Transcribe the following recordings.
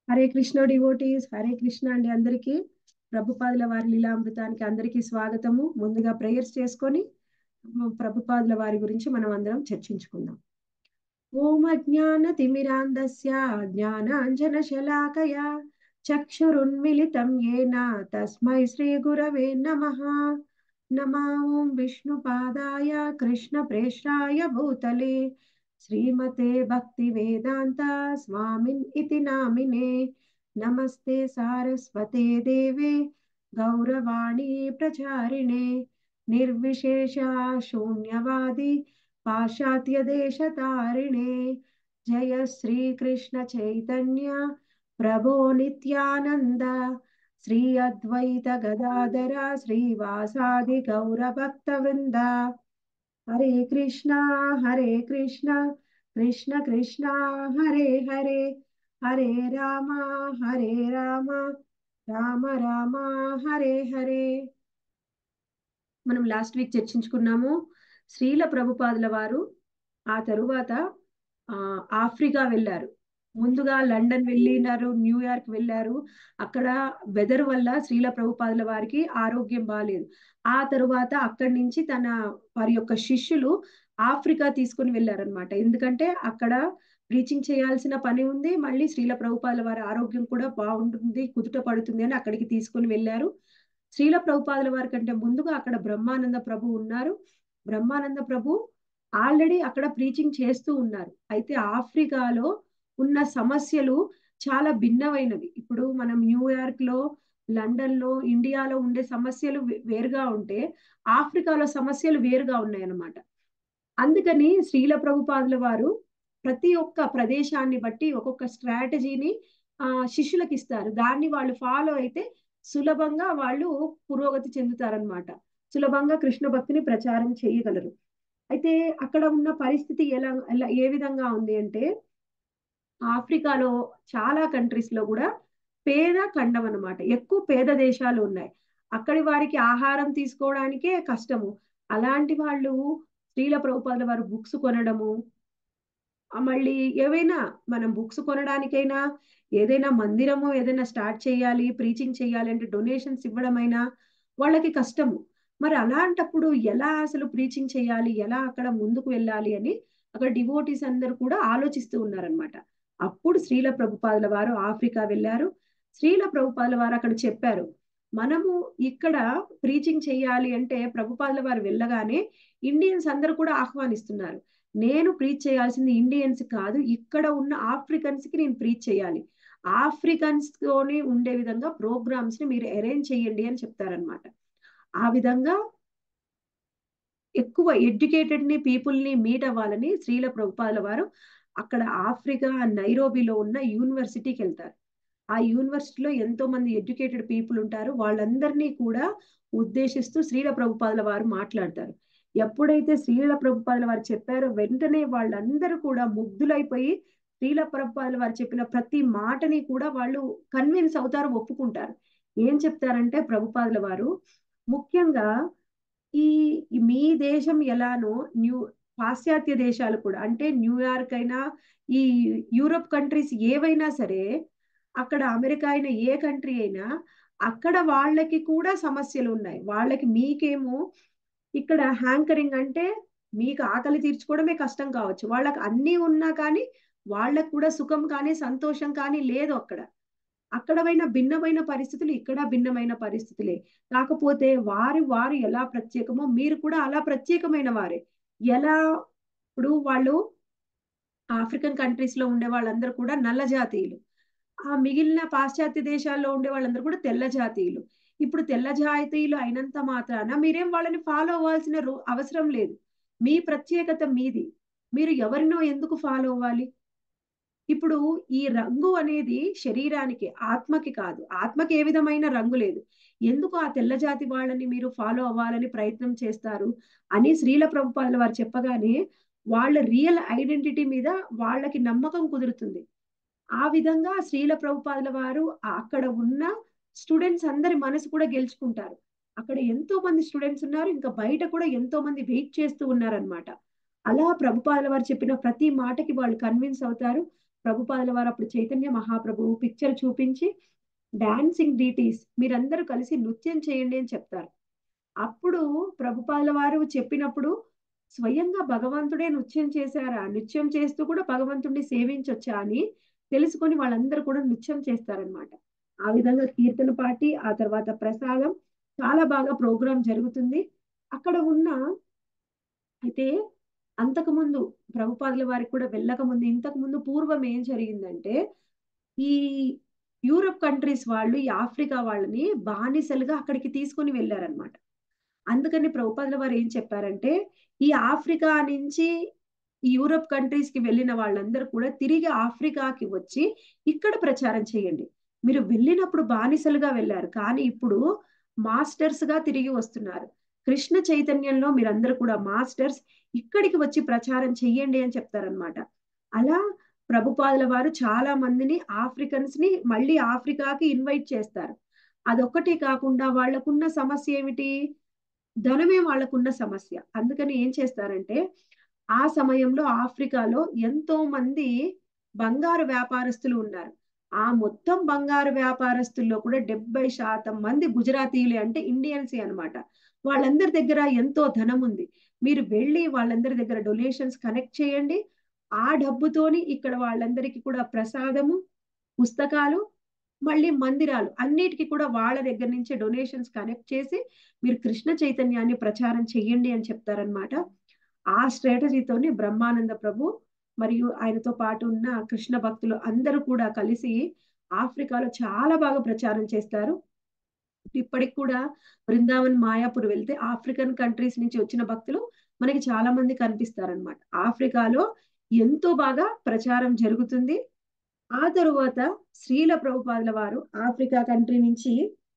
Hare Krishna devotees Hare Krishna అండి అందరికీ ప్రభుపాదుల వారి లీలామృతానికి అందరికీ స్వాగతము ముందుగా ప్రేయర్స్ చేసుకొని మ- ప్రభుపాదుల వారి గురించి మనం అందరం చర్చించుకుందాం ఓం అజ్ఞాన తిమిరాంధస్య జ్ఞానాంజన శలాకయ చక్షురున్మిలితం ఏన తస్మై శ్రీ గురవే నమః నమా ఓం విష్ణుపాదాయ కృష్ణ ప్రేష్టాయ భూతలే శ్రీమతే భక్తి వేదాంత స్వామిన్ ఇతి నామినే నమస్తే సారస్వతే దేవే గౌరవాణి ప్రచారిణే నిర్విశేష శూన్యవాది పాశ్చాత్య దేశతారిణే జయ శ్రీకృష్ణ చైతన్య ప్రభో నిత్యానంద శ్రీ అద్వైత గదాధర శ్రీవాసాది గౌరభక్త వృంద హరే కృష్ణ హరే కృష్ణ కృష్ణ కృష్ణ హరే హరే హరే రామ హరే రామ రామ రామ హరే హరే మనం లాస్ట్ వీక్ చర్చించుకున్నాము శ్రీల ప్రభుపాదుల వారు ఆ తరువాత ఆ ఆఫ్రికా వెళ్ళారు ముందుగా లండన్ వెళ్ళినారు న్యూయార్క్ వెళ్ళారు అక్కడ వెదర్ వల్ల శ్రీల ప్రభుపాదుల వారికి ఆరోగ్యం బాగాలేదు ఆ తరువాత అక్కడి నుంచి తన వారి యొక్క శిష్యులు ఆఫ్రికా తీసుకుని వెళ్ళారనమాట ఎందుకంటే అక్కడ ప్రీచింగ్ చేయాల్సిన పని ఉంది మళ్ళీ శ్రీల ప్రభుపాదుల వారి ఆరోగ్యం కూడా బాగుంటుంది కుదుట పడుతుంది అని అక్కడికి తీసుకుని వెళ్ళారు శ్రీల ప్రభుపాదుల వారి కంటే ముందుగా అక్కడ బ్రహ్మానంద ప్రభు ఉన్నారు బ్రహ్మానంద ప్రభు ఆల్రెడీ అక్కడ ప్రీచింగ్ చేస్తూ ఉన్నారు అయితే ఆఫ్రికాలో ఉన్న సమస్యలు చాలా భిన్నమైనవి ఇప్పుడు మనం న్యూయార్క్ లో లండన్ లో ఇండియాలో ఉండే సమస్యలు వే- వేరుగా ఉంటే ఆఫ్రికాలో సమస్యలు వేరుగా ఉన్నాయన్నమాట అందుకని శ్రీల ప్రభుపాదుల వారు ప్రతి ఒక్క ప్రదేశాన్ని బట్టి ఒక్కొక్క స్ట్రాటజీని ఆ శిష్యులకు ఇస్తారు దాన్ని వాళ్ళు ఫాలో అయితే సులభంగా వాళ్ళు పురోగతి చెందుతారనమాట సులభంగా కృష్ణ భక్తిని ప్రచారం చేయగలరు అయితే అక్కడ ఉన్న పరిస్థితి ఎలా ఎలా ఏ విధంగా ఉంది అంటే ఆఫ్రికాలో చాలా కంట్రీస్ లో కూడా పేద ఖండం అన్నమాట ఎక్కువ పేద దేశాలు ఉన్నాయి అక్కడి వారికి ఆహారం తీసుకోవడానికే కష్టము అలాంటి వాళ్ళు శ్రీల ప్రభుపాదుల వారు బుక్స్ కొనడము ఆ మళ్ళీ ఏవైనా మనం బుక్స్ కొనడానికైనా ఏదైనా మందిరము ఏదైనా స్టార్ట్ చేయాలి ప్రీచింగ్ చేయాలి అంటే డొనేషన్స్ ఇవ్వడమైనా వాళ్ళకి కష్టము మరి అలాంటప్పుడు ఎలా అసలు ప్రీచింగ్ చేయాలి ఎలా అక్కడ ముందుకు వెళ్ళాలి అని అక్కడ డివోటీస్ అందరూ కూడా ఆలోచిస్తూ ఉన్నారనమాట అప్పుడు శ్రీల ప్రభుపాదుల వారు ఆఫ్రికా వెళ్ళారు శ్రీల ప్రభుపాదుల వారు అక్కడ చెప్పారు మనము ఇక్కడ ప్రీచింగ్ చేయాలి అంటే ప్రభుపాదుల వారు వెళ్ళగానే ఇండియన్స్ అందరూ కూడా ఆహ్వానిస్తున్నారు నేను ప్రీచ్ చేయాల్సింది ఇండియన్స్ కాదు ఇక్కడ ఉన్న ఆఫ్రికన్స్ కి నేను ప్రీచ్ చేయాలి ఆఫ్రికన్స్ తోనే ఉండే విధంగా ప్రోగ్రామ్స్ ని మీరు అరేంజ్ చేయండి అని చెప్తారనమాట ఆ విధంగా ఎక్కువ ఎడ్యుకేటెడ్ ని పీపుల్ ని మీట్ అవ్వాలని శ్రీల ప్రభుపాదుల వారు అక్కడ ఆఫ్రికా నైరోబిలో ఉన్న యూనివర్సిటీకి వెళ్తారు ఆ యూనివర్సిటీలో ఎంతో మంది ఎడ్యుకేటెడ్ పీపుల్ ఉంటారు వాళ్ళందరినీ కూడా ఉద్దేశిస్తూ శ్రీల ప్రభుపాదుల వారు మాట్లాడతారు ఎప్పుడైతే శ్రీల ప్రభుపాదుల వారు చెప్పారో వెంటనే వాళ్ళందరూ కూడా ముగ్ధులైపోయి శ్రీల ప్రభుపాదుల వారు చెప్పిన ప్రతి మాటని కూడా వాళ్ళు కన్విన్స్ అవుతారు ఒప్పుకుంటారు ఏం చెప్తారంటే ప్రభుపాదుల వారు ముఖ్యంగా ఈ ఈ మీ దేశం ఎలానో న్యూ పాశ్చాత్య దేశాలు కూడా అంటే న్యూయార్క్ అయినా ఈ యూరోప్ కంట్రీస్ ఏవైనా సరే అక్కడ అమెరికా అయినా ఏ కంట్రీ అయినా అక్కడ వాళ్ళకి కూడా సమస్యలు ఉన్నాయి వాళ్ళకి మీకేమో ఇక్కడ హ్యాంకరింగ్ అంటే మీకు ఆకలి తీర్చుకోవడమే కష్టం కావచ్చు వాళ్ళకి అన్నీ ఉన్నా కానీ వాళ్ళకు కూడా సుఖం కానీ సంతోషం కానీ లేదు అక్కడ అక్కడమైన భిన్నమైన పరిస్థితులు ఇక్కడ భిన్నమైన పరిస్థితులే కాకపోతే వారి వారు ఎలా ప్రత్యేకమో మీరు కూడా అలా ప్రత్యేకమైన వారే ఎలా ఇప్పుడు వాళ్ళు ఆఫ్రికన్ కంట్రీస్ లో ఉండే వాళ్ళందరూ కూడా నల్ల జాతీయులు ఆ మిగిలిన పాశ్చాత్య దేశాల్లో ఉండే వాళ్ళందరూ కూడా తెల్ల జాతీయులు ఇప్పుడు తెల్ల జాతీయులు అయినంత మాత్రాన మీరేం వాళ్ళని ఫాలో అవ్వాల్సిన రో- అవసరం లేదు మీ ప్రత్యేకత మీది మీరు ఎవరినో ఎందుకు ఫాలో అవ్వాలి ఇప్పుడు ఈ రంగు అనేది శరీరానికి ఆత్మకి కాదు ఆత్మకి ఏ విధమైన రంగు లేదు ఎందుకు ఆ తెల్ల జాతి వాళ్ళని మీరు ఫాలో అవ్వాలని ప్రయత్నం చేస్తారు అని శ్రీల ప్రభుపాదుల వారు చెప్పగానే వాళ్ళ రియల్ ఐడెంటిటీ మీద వాళ్ళకి నమ్మకం కుదురుతుంది ఆ విధంగా శ్రీల ప్రభుపాదుల వారు అక్కడ ఉన్న స్టూడెంట్స్ అందరి మనసు కూడా గెలుచుకుంటారు అక్కడ ఎంతో మంది స్టూడెంట్స్ ఉన్నారు ఇంకా బయట కూడా ఎంతో మంది వెయిట్ చేస్తూ ఉన్నారనమాట అలా ప్రభుపాదుల వారు చెప్పిన ప్రతి మాటకి వాళ్ళు కన్విన్స్ అవుతారు ప్రభుపాదుల వారు అప్పుడు చైతన్య మహాప్రభువు పిక్చర్ చూపించి డాన్సింగ్ డీటీస్ మీరందరూ కలిసి నృత్యం చేయండి అని చెప్తారు అప్పుడు ప్రభుపాదుల వారు చెప్పినప్పుడు స్వయంగా భగవంతుడే నృత్యం చేశారా నృత్యం చేస్తూ కూడా భగవంతుడిని సేవించొచ్చా అని తెలుసుకొని వాళ్ళందరూ కూడా నృత్యం చేస్తారనమాట ఆ విధంగా కీర్తన పాటి ఆ తర్వాత ప్రసాదం చాలా బాగా ప్రోగ్రాం జరుగుతుంది అక్కడ ఉన్న అయితే అంతకుముందు ప్రభుపాదుల వారికి కూడా వెళ్ళక ముందు ఇంతకు ముందు పూర్వం ఏం జరిగిందంటే ఈ యూరప్ కంట్రీస్ వాళ్ళు ఈ ఆఫ్రికా వాళ్ళని బానిసలుగా అక్కడికి తీసుకొని వెళ్ళారనమాట అందుకని ప్రభుపాదుల వారు ఏం చెప్పారంటే ఈ ఆఫ్రికా నుంచి ఈ యూరప్ కంట్రీస్ కి వెళ్ళిన వాళ్ళందరూ కూడా తిరిగి ఆఫ్రికాకి వచ్చి ఇక్కడ ప్రచారం చేయండి మీరు వెళ్ళినప్పుడు బానిసలుగా వెళ్ళారు కానీ ఇప్పుడు మాస్టర్స్ గా తిరిగి వస్తున్నారు కృష్ణ చైతన్యంలో మీరందరూ కూడా మాస్టర్స్ ఇక్కడికి వచ్చి ప్రచారం చెయ్యండి అని చెప్తారనమాట అలా ప్రభుపాదుల వారు చాలా మందిని ఆఫ్రికన్స్ ని మళ్ళీ ఆఫ్రికాకి ఇన్వైట్ చేస్తారు అదొక్కటే కాకుండా వాళ్ళకున్న సమస్య ఏమిటి ధనమే వాళ్ళకున్న సమస్య అందుకని ఏం చేస్తారంటే ఆ సమయంలో ఆఫ్రికాలో ఎంతో మంది బంగారు వ్యాపారస్తులు ఉన్నారు ఆ మొత్తం బంగారు వ్యాపారస్తుల్లో కూడా డెబ్బై శాతం మంది గుజరాతీలే అంటే ఇండియన్సే అనమాట వాళ్ళందరి దగ్గర ఎంతో ధనం ఉంది మీరు వెళ్ళి వాళ్ళందరి దగ్గర డొనేషన్స్ కనెక్ట్ చేయండి ఆ డబ్బుతోని ఇక్కడ వాళ్ళందరికీ కూడా ప్రసాదము పుస్తకాలు మళ్ళీ మందిరాలు అన్నిటికీ కూడా వాళ్ళ దగ్గర నుంచి డొనేషన్స్ కనెక్ట్ చేసి మీరు కృష్ణ చైతన్యాన్ని ప్రచారం చెయ్యండి అని చెప్తారనమాట ఆ స్ట్రాటజీతోని బ్రహ్మానంద ప్రభు మరియు ఆయనతో పాటు ఉన్న కృష్ణ భక్తులు అందరూ కూడా కలిసి ఆఫ్రికాలో చాలా బాగా ప్రచారం చేస్తారు ఇప్పటికి కూడా బృందావన్ మాయాపూర్ వెళ్తే ఆఫ్రికన్ కంట్రీస్ నుంచి వచ్చిన భక్తులు మనకి చాలా మంది కనిపిస్తారనమాట ఆఫ్రికాలో ఎంతో బాగా ప్రచారం జరుగుతుంది ఆ తరువాత శ్రీల ప్రభుపాదుల వారు ఆఫ్రికా కంట్రీ నుంచి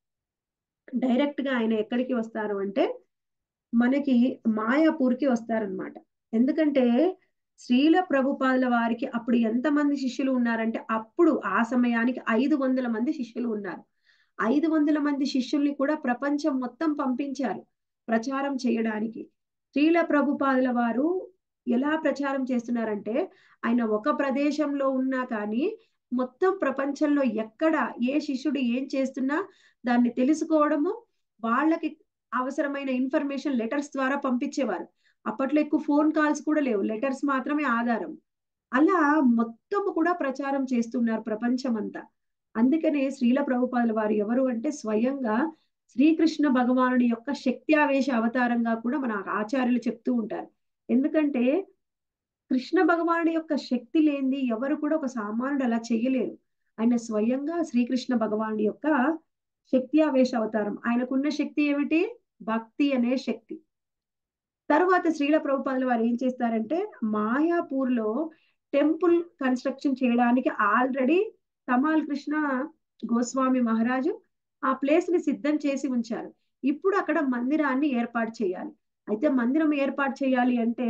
డైరెక్ట్ గా ఆయన ఎక్కడికి వస్తారు అంటే మనకి మాయాపూర్కి వస్తారనమాట ఎందుకంటే శ్రీల ప్రభుపాదుల వారికి అప్పుడు ఎంతమంది శిష్యులు ఉన్నారంటే అప్పుడు ఆ సమయానికి ఐదు వందల మంది శిష్యులు ఉన్నారు ఐదు వందల మంది శిష్యుల్ని కూడా ప్రపంచం మొత్తం పంపించారు ప్రచారం చేయడానికి శ్రీల ప్రభుపాదుల వారు ఎలా ప్రచారం చేస్తున్నారంటే ఆయన ఒక ప్రదేశంలో ఉన్నా కానీ మొత్తం ప్రపంచంలో ఎక్కడ ఏ శిష్యుడు ఏం చేస్తున్నా దాన్ని తెలుసుకోవడము వాళ్ళకి అవసరమైన ఇన్ఫర్మేషన్ లెటర్స్ ద్వారా పంపించేవారు అప్పట్లో ఎక్కువ ఫోన్ కాల్స్ కూడా లేవు లెటర్స్ మాత్రమే ఆధారం అలా మొత్తం కూడా ప్రచారం చేస్తున్నారు ప్రపంచం అంతా అందుకనే శ్రీల ప్రభుపాదుల వారు ఎవరు అంటే స్వయంగా శ్రీకృష్ణ భగవానుడి యొక్క శక్తి ఆవేశ అవతారంగా కూడా మన ఆచార్యులు చెప్తూ ఉంటారు ఎందుకంటే కృష్ణ భగవానుడి యొక్క శక్తి లేనిది ఎవరు కూడా ఒక సామాన్యుడు అలా చెయ్యలేరు ఆయన స్వయంగా శ్రీకృష్ణ భగవానుడి యొక్క శక్తి ఆవేశ అవతారం ఆయనకున్న శక్తి ఏమిటి భక్తి అనే శక్తి తర్వాత శ్రీల ప్రభుపాదుల వారు ఏం చేస్తారంటే మాయాపూర్ లో టెంపుల్ కన్స్ట్రక్షన్ చేయడానికి ఆల్రెడీ తమాల్ కృష్ణ గోస్వామి మహారాజు ఆ ప్లేస్ ని సిద్ధం చేసి ఉంచారు ఇప్పుడు అక్కడ మందిరాన్ని ఏర్పాటు చేయాలి అయితే మందిరం ఏర్పాటు చేయాలి అంటే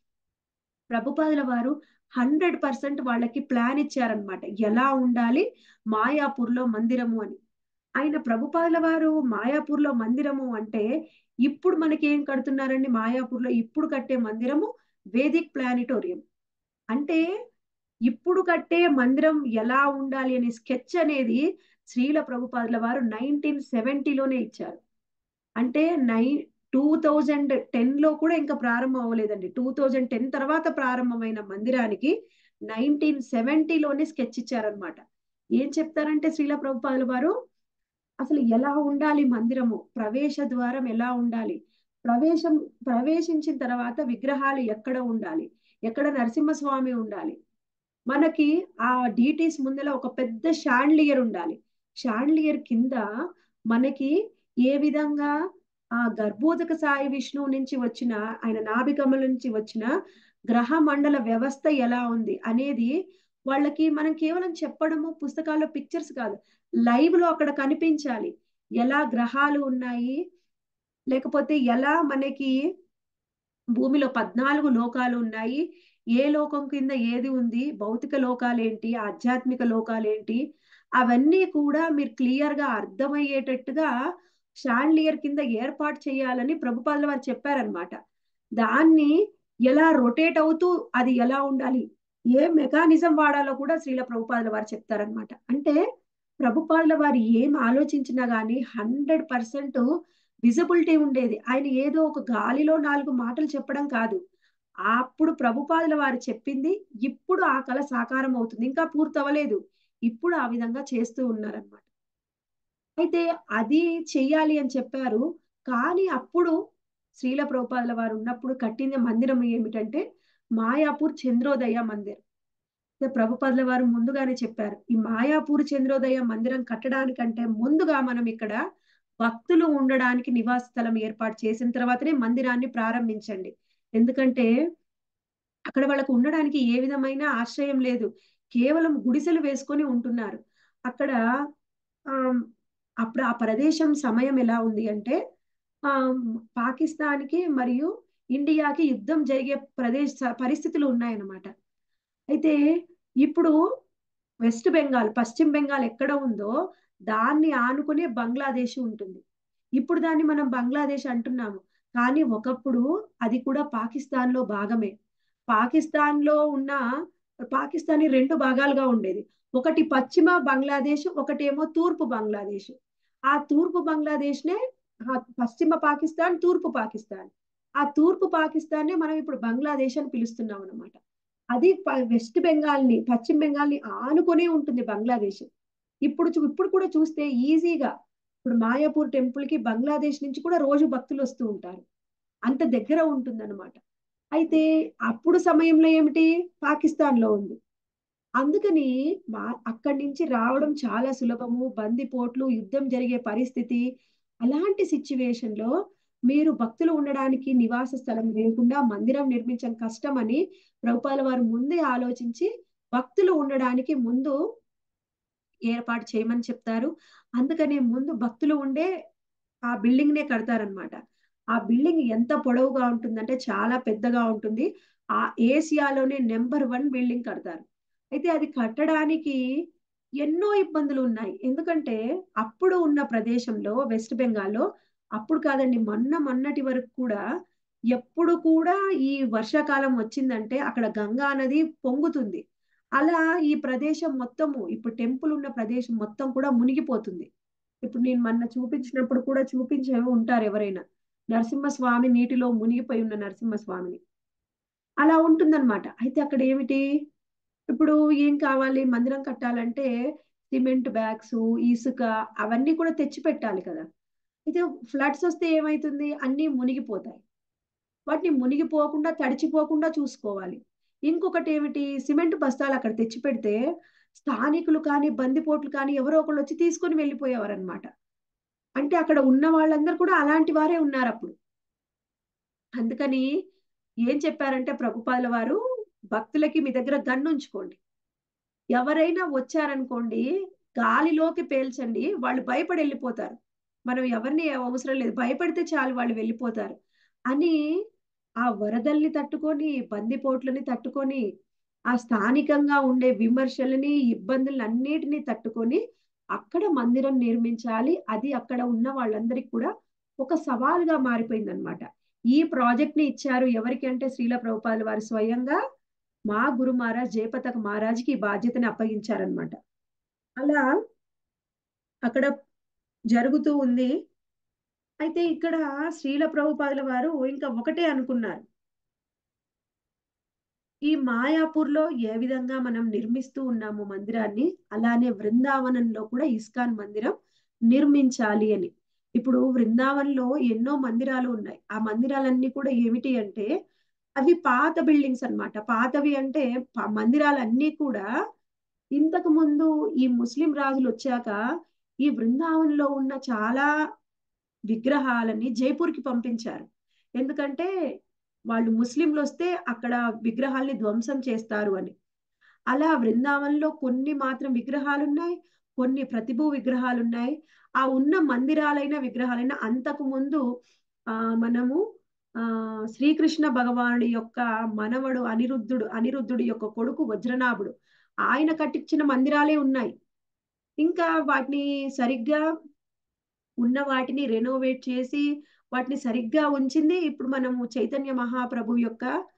ప్రభుపాదుల వారు హండ్రెడ్ పర్సెంట్ వాళ్ళకి ప్లాన్ ఇచ్చారనమాట ఎలా ఉండాలి మాయాపూర్ లో మందిరము అని ఆయన ప్రభుపాదుల వారు మాయాపూర్ లో మందిరము అంటే ఇప్పుడు మనకి ఏం కడుతున్నారండి మాయాపూర్ లో ఇప్పుడు కట్టే మందిరము వేదిక్ ప్లానిటోరియం అంటే ఇప్పుడు కట్టే మందిరం ఎలా ఉండాలి అనే స్కెచ్ అనేది శ్రీల ప్రభుపాదుల వారు నైన్టీన్ సెవెంటీలోనే ఇచ్చారు అంటే నై టూ థౌజండ్ టెన్ లో కూడా ఇంకా ప్రారంభం అవ్వలేదండి టూ థౌజండ్ టెన్ తర్వాత ప్రారంభమైన మందిరానికి నైన్టీన్ సెవెంటీలోనే స్కెచ్ ఇచ్చారనమాట ఏం చెప్తారంటే శ్రీల ప్రభుపాదుల వారు అసలు ఎలా ఉండాలి మందిరము ప్రవేశ ద్వారం ఎలా ఉండాలి ప్రవేశం ప్రవేశించిన తర్వాత విగ్రహాలు ఎక్కడ ఉండాలి ఎక్కడ నరసింహస్వామి ఉండాలి మనకి ఆ డీటీస్ ముందర ఒక పెద్ద షాండ్లియర్ ఉండాలి షాండ్లియర్ కింద మనకి ఏ విధంగా ఆ గర్భోదక సాయి విష్ణువు నుంచి వచ్చిన ఆయన నాభికముల నుంచి వచ్చిన గ్రహ మండల వ్యవస్థ ఎలా ఉంది అనేది వాళ్ళకి మనం కేవలం చెప్పడము పుస్తకాల్లో పిక్చర్స్ కాదు లైవ్ లో అక్కడ కనిపించాలి ఎలా గ్రహాలు ఉన్నాయి లేకపోతే ఎలా మనకి భూమిలో పద్నాలుగు లోకాలు ఉన్నాయి ఏ లోకం కింద ఏది ఉంది భౌతిక లోకాలేంటి ఆధ్యాత్మిక లోకాలేంటి అవన్నీ కూడా మీరు క్లియర్ గా అర్థమయ్యేటట్టుగా షాండ్లియర్ కింద ఏర్పాటు చేయాలని ప్రభుపాదుల వారు చెప్పారనమాట దాన్ని ఎలా రొటేట్ అవుతూ అది ఎలా ఉండాలి ఏ మెకానిజం వాడాలో కూడా శ్రీల ప్రభుపాదుల వారు చెప్తారనమాట అంటే ప్రభుపాదుల వారు ఏం ఆలోచించినా గానీ హండ్రెడ్ పర్సెంట్ విజిబిలిటీ ఉండేది ఆయన ఏదో ఒక గాలిలో నాలుగు మాటలు చెప్పడం కాదు అప్పుడు ప్రభుపాదుల వారు చెప్పింది ఇప్పుడు ఆ కళ సాకారం అవుతుంది ఇంకా పూర్తి అవ్వలేదు ఇప్పుడు ఆ విధంగా చేస్తూ ఉన్నారనమాట అయితే అది చెయ్యాలి అని చెప్పారు కానీ అప్పుడు శ్రీల ప్రభుపాదుల వారు ఉన్నప్పుడు కట్టిన మందిరం ఏమిటంటే మాయాపూర్ చంద్రోదయ మందిర్ ప్రభుపాదుల వారు ముందుగానే చెప్పారు ఈ మాయాపూర్ చంద్రోదయ మందిరం కట్టడానికంటే ముందుగా మనం ఇక్కడ భక్తులు ఉండడానికి నివాస స్థలం ఏర్పాటు చేసిన తర్వాతనే మందిరాన్ని ప్రారంభించండి ఎందుకంటే అక్కడ వాళ్ళకు ఉండడానికి ఏ విధమైన ఆశ్రయం లేదు కేవలం గుడిసెలు వేసుకొని ఉంటున్నారు అక్కడ ఆ అప్పుడు ఆ ప్రదేశం సమయం ఎలా ఉంది అంటే ఆ పాకిస్తాన్కి మరియు ఇండియాకి యుద్ధం జరిగే ప్రదేశ పరిస్థితులు ఉన్నాయన్నమాట అయితే ఇప్పుడు వెస్ట్ బెంగాల్ పశ్చిమ బెంగాల్ ఎక్కడ ఉందో దాన్ని ఆనుకునే బంగ్లాదేశ్ ఉంటుంది ఇప్పుడు దాన్ని మనం బంగ్లాదేశ్ అంటున్నాము కానీ ఒకప్పుడు అది కూడా పాకిస్తాన్ లో భాగమే పాకిస్తాన్ లో ఉన్న పాకిస్తాన్ రెండు భాగాలుగా ఉండేది ఒకటి పశ్చిమ బంగ్లాదేశ్ ఒకటేమో తూర్పు బంగ్లాదేశ్ ఆ తూర్పు బంగ్లాదేశ్ నే పశ్చిమ పాకిస్తాన్ తూర్పు పాకిస్తాన్ ఆ తూర్పు పాకిస్తాన్ ని మనం ఇప్పుడు బంగ్లాదేశ్ అని పిలుస్తున్నాం అనమాట అది వెస్ట్ బెంగాల్ ని పశ్చిమ బెంగాల్ ని ఆనుకునే ఉంటుంది బంగ్లాదేశ్ ఇప్పుడు ఇప్పుడు కూడా చూస్తే ఈజీగా ఇప్పుడు మాయాపూర్ టెంపుల్ కి బంగ్లాదేశ్ నుంచి కూడా రోజు భక్తులు వస్తూ ఉంటారు అంత దగ్గర ఉంటుందన్నమాట అయితే అప్పుడు సమయంలో ఏమిటి పాకిస్తాన్ లో ఉంది అందుకని మా అక్కడి నుంచి రావడం చాలా సులభము బందిపోట్లు యుద్ధం జరిగే పరిస్థితి అలాంటి సిచ్యువేషన్ లో మీరు భక్తులు ఉండడానికి నివాస స్థలం లేకుండా మందిరం నిర్మించడం కష్టమని ప్రభుపాల వారు ముందే ఆలోచించి భక్తులు ఉండడానికి ముందు ఏర్పాటు చేయమని చెప్తారు అందుకని ముందు భక్తులు ఉండే ఆ బిల్డింగ్ నే కడతారనమాట ఆ బిల్డింగ్ ఎంత పొడవుగా ఉంటుందంటే చాలా పెద్దగా ఉంటుంది ఆ ఏసియాలోనే నెంబర్ వన్ బిల్డింగ్ కడతారు అయితే అది కట్టడానికి ఎన్నో ఇబ్బందులు ఉన్నాయి ఎందుకంటే అప్పుడు ఉన్న ప్రదేశంలో వెస్ట్ బెంగాల్లో అప్పుడు కాదండి మొన్న మొన్నటి వరకు కూడా ఎప్పుడు కూడా ఈ వర్షాకాలం వచ్చిందంటే అక్కడ గంగా నది పొంగుతుంది అలా ఈ ప్రదేశం మొత్తము ఇప్పుడు టెంపుల్ ఉన్న ప్రదేశం మొత్తం కూడా మునిగిపోతుంది ఇప్పుడు నేను మొన్న చూపించినప్పుడు కూడా చూపించే ఉంటారు ఎవరైనా నరసింహస్వామి నీటిలో మునిగిపోయి ఉన్న నరసింహస్వామిని అలా ఉంటుందన్నమాట అయితే అక్కడ ఏమిటి ఇప్పుడు ఏం కావాలి మందిరం కట్టాలంటే సిమెంట్ బ్యాగ్స్ ఇసుక అవన్నీ కూడా తెచ్చి పెట్టాలి కదా అయితే ఫ్లడ్స్ వస్తే ఏమైతుంది అన్నీ మునిగిపోతాయి వాటిని మునిగిపోకుండా తడిచిపోకుండా చూసుకోవాలి ఇంకొకటి ఏమిటి సిమెంట్ బస్తాలు అక్కడ తెచ్చి పెడితే స్థానికులు కానీ బందిపోట్లు కానీ ఎవరో ఒకళ్ళు వచ్చి తీసుకొని వెళ్ళిపోయేవారు అనమాట అంటే అక్కడ ఉన్న వాళ్ళందరూ కూడా అలాంటి వారే ఉన్నారు అప్పుడు అందుకని ఏం చెప్పారంటే ప్రభుపాదుల వారు భక్తులకి మీ దగ్గర గన్ను ఉంచుకోండి ఎవరైనా వచ్చారనుకోండి గాలిలోకి పేల్చండి వాళ్ళు భయపడి వెళ్ళిపోతారు మనం ఎవరిని అవసరం లేదు భయపడితే చాలు వాళ్ళు వెళ్ళిపోతారు అని ఆ వరదల్ని తట్టుకొని బందిపోట్లని తట్టుకొని ఆ స్థానికంగా ఉండే విమర్శలని ఇబ్బందులను అన్నిటినీ తట్టుకొని అక్కడ మందిరం నిర్మించాలి అది అక్కడ ఉన్న వాళ్ళందరికీ కూడా ఒక సవాలుగా మారిపోయింది అనమాట ఈ ప్రాజెక్ట్ ని ఇచ్చారు ఎవరికి అంటే శ్రీల ప్రభుపాదుల వారు స్వయంగా మా గురు మహారాజ్ జయపతక మహారాజ్కి ఈ బాధ్యతని అప్పగించారనమాట అలా అక్కడ జరుగుతూ ఉంది అయితే ఇక్కడ శ్రీల ప్రభుపాదుల వారు ఇంకా ఒకటే అనుకున్నారు ఈ మాయాపూర్లో ఏ విధంగా మనం నిర్మిస్తూ ఉన్నాము మందిరాన్ని అలానే బృందావనంలో కూడా ఇస్కాన్ మందిరం నిర్మించాలి అని ఇప్పుడు బృందావనంలో ఎన్నో మందిరాలు ఉన్నాయి ఆ మందిరాలన్నీ కూడా ఏమిటి అంటే అవి పాత బిల్డింగ్స్ అనమాట పాతవి అంటే మందిరాలన్నీ కూడా ఇంతకు ముందు ఈ ముస్లిం రాజులు వచ్చాక ఈ బృందావనంలో ఉన్న చాలా విగ్రహాలని జైపూర్కి పంపించారు ఎందుకంటే వాళ్ళు ముస్లింలు వస్తే అక్కడ విగ్రహాల్ని ధ్వంసం చేస్తారు అని అలా బృందావనంలో కొన్ని మాత్రం విగ్రహాలు ఉన్నాయి కొన్ని ప్రతిభూ విగ్రహాలు ఉన్నాయి ఆ ఉన్న మందిరాలైన విగ్రహాలైన అంతకు ముందు ఆ మనము ఆ శ్రీకృష్ణ భగవానుడి యొక్క మనవడు అనిరుద్ధుడు అనిరుద్ధుడి యొక్క కొడుకు వజ్రనాభుడు ఆయన కట్టించిన మందిరాలే ఉన్నాయి ఇంకా వాటిని సరిగ్గా ఉన్న వాటిని రెనోవేట్ చేసి వాటిని సరిగ్గా ఉంచింది ఇప్పుడు మనము చైతన్య మహాప్రభు యొక్క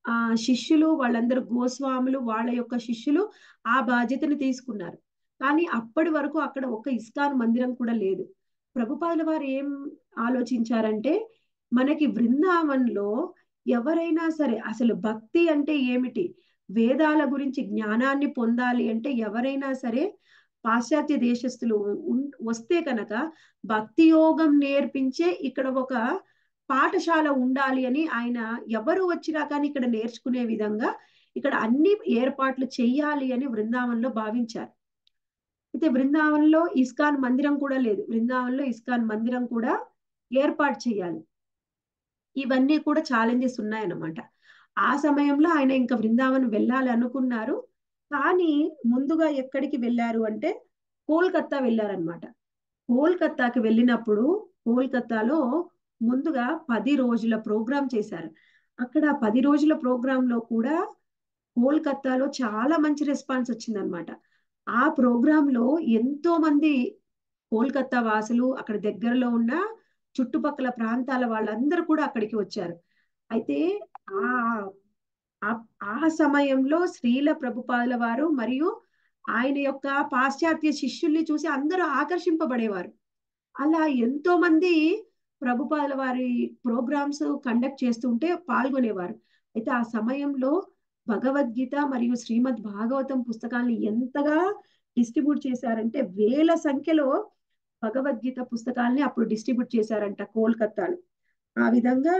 ఆ శిష్యులు వాళ్ళందరూ గోస్వాములు వాళ్ళ యొక్క శిష్యులు ఆ బాధ్యతను తీసుకున్నారు కానీ అప్పటి వరకు అక్కడ ఒక ఇస్కాన్ మందిరం కూడా లేదు ప్రభుపాదుల వారు ఏం ఆలోచించారంటే మనకి బృందావన్లో ఎవరైనా సరే అసలు భక్తి అంటే ఏమిటి వేదాల గురించి జ్ఞానాన్ని పొందాలి అంటే ఎవరైనా సరే పాశ్చాత్య దేశస్తులు ఉన్- వస్తే కనుక భక్తి యోగం నేర్పించే ఇక్కడ ఒక పాఠశాల ఉండాలి అని ఆయన ఎవరు వచ్చినా కానీ ఇక్కడ నేర్చుకునే విధంగా ఇక్కడ అన్ని ఏర్పాట్లు చెయ్యాలి అని బృందావనంలో భావించారు అయితే బృందావనంలో ఇస్కాన్ మందిరం కూడా లేదు బృందావనంలో ఇస్కాన్ మందిరం కూడా ఏర్పాటు చేయాలి ఇవన్నీ కూడా ఛాలెంజెస్ ఉన్నాయన్నమాట ఆ సమయంలో ఆయన ఇంకా బృందావనం వెళ్ళాలి అనుకున్నారు కానీ ముందుగా ఎక్కడికి వెళ్ళారు అంటే కోల్కత్తా వెళ్ళారనమాట కోల్కత్తాకి వెళ్ళినప్పుడు కోల్కత్తాలో ముందుగా పది రోజుల ప్రోగ్రాం చేశారు అక్కడ పది రోజుల ప్రోగ్రామ్ లో కూడా కోల్కత్తాలో చాలా మంచి రెస్పాన్స్ వచ్చిందనమాట ఆ ప్రోగ్రామ్ లో ఎంతో మంది కోల్కత్తా వాసులు అక్కడ దగ్గరలో ఉన్న చుట్టుపక్కల ప్రాంతాల వాళ్ళందరూ కూడా అక్కడికి వచ్చారు అయితే ఆ ఆ- ఆ సమయంలో శ్రీల ప్రభుపాదుల వారు మరియు ఆయన యొక్క పాశ్చాత్య శిష్యుల్ని చూసి అందరూ ఆకర్షింపబడేవారు అలా ఎంతో మంది ప్రభుపాదుల వారి ప్రోగ్రామ్స్ కండక్ట్ చేస్తుంటే పాల్గొనేవారు అయితే ఆ సమయంలో భగవద్గీత మరియు శ్రీమద్ భాగవతం పుస్తకాలను ఎంతగా డిస్ట్రిబ్యూట్ చేశారంటే వేల సంఖ్యలో భగవద్గీత పుస్తకాల్ని అప్పుడు డిస్ట్రిబ్యూట్ చేశారంట కోల్కత్తాలో ఆ విధంగా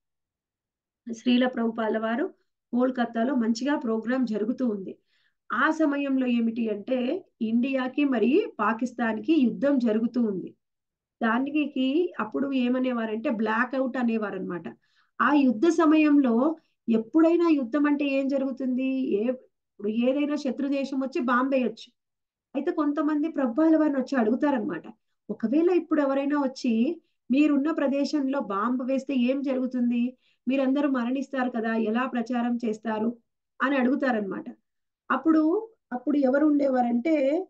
శ్రీల ప్రభుపాల వారు కోల్కత్తాలో మంచిగా ప్రోగ్రాం జరుగుతూ ఉంది ఆ సమయంలో ఏమిటి అంటే ఇండియాకి మరి పాకిస్తాన్కి యుద్ధం జరుగుతూ ఉంది దానికి అప్పుడు ఏమనేవారంటే బ్లాక్ అవుట్ అనేవారు అనమాట ఆ యుద్ధ సమయంలో ఎప్పుడైనా యుద్ధం అంటే ఏం జరుగుతుంది ఏ ఇప్పుడు ఏదైనా శత్రు దేశం వచ్చి బాంబేయొచ్చు అయితే కొంతమంది ప్రభుత్వాల వారిని వచ్చి అడుగుతారనమాట ఒకవేళ ఇప్పుడు ఎవరైనా వచ్చి మీరున్న ప్రదేశంలో బాంబు వేస్తే ఏం జరుగుతుంది మీరందరూ మరణిస్తారు కదా ఎలా ప్రచారం చేస్తారు అని అడుగుతారనమాట అప్పుడు అప్పుడు ఎవరు ఉండేవారంటే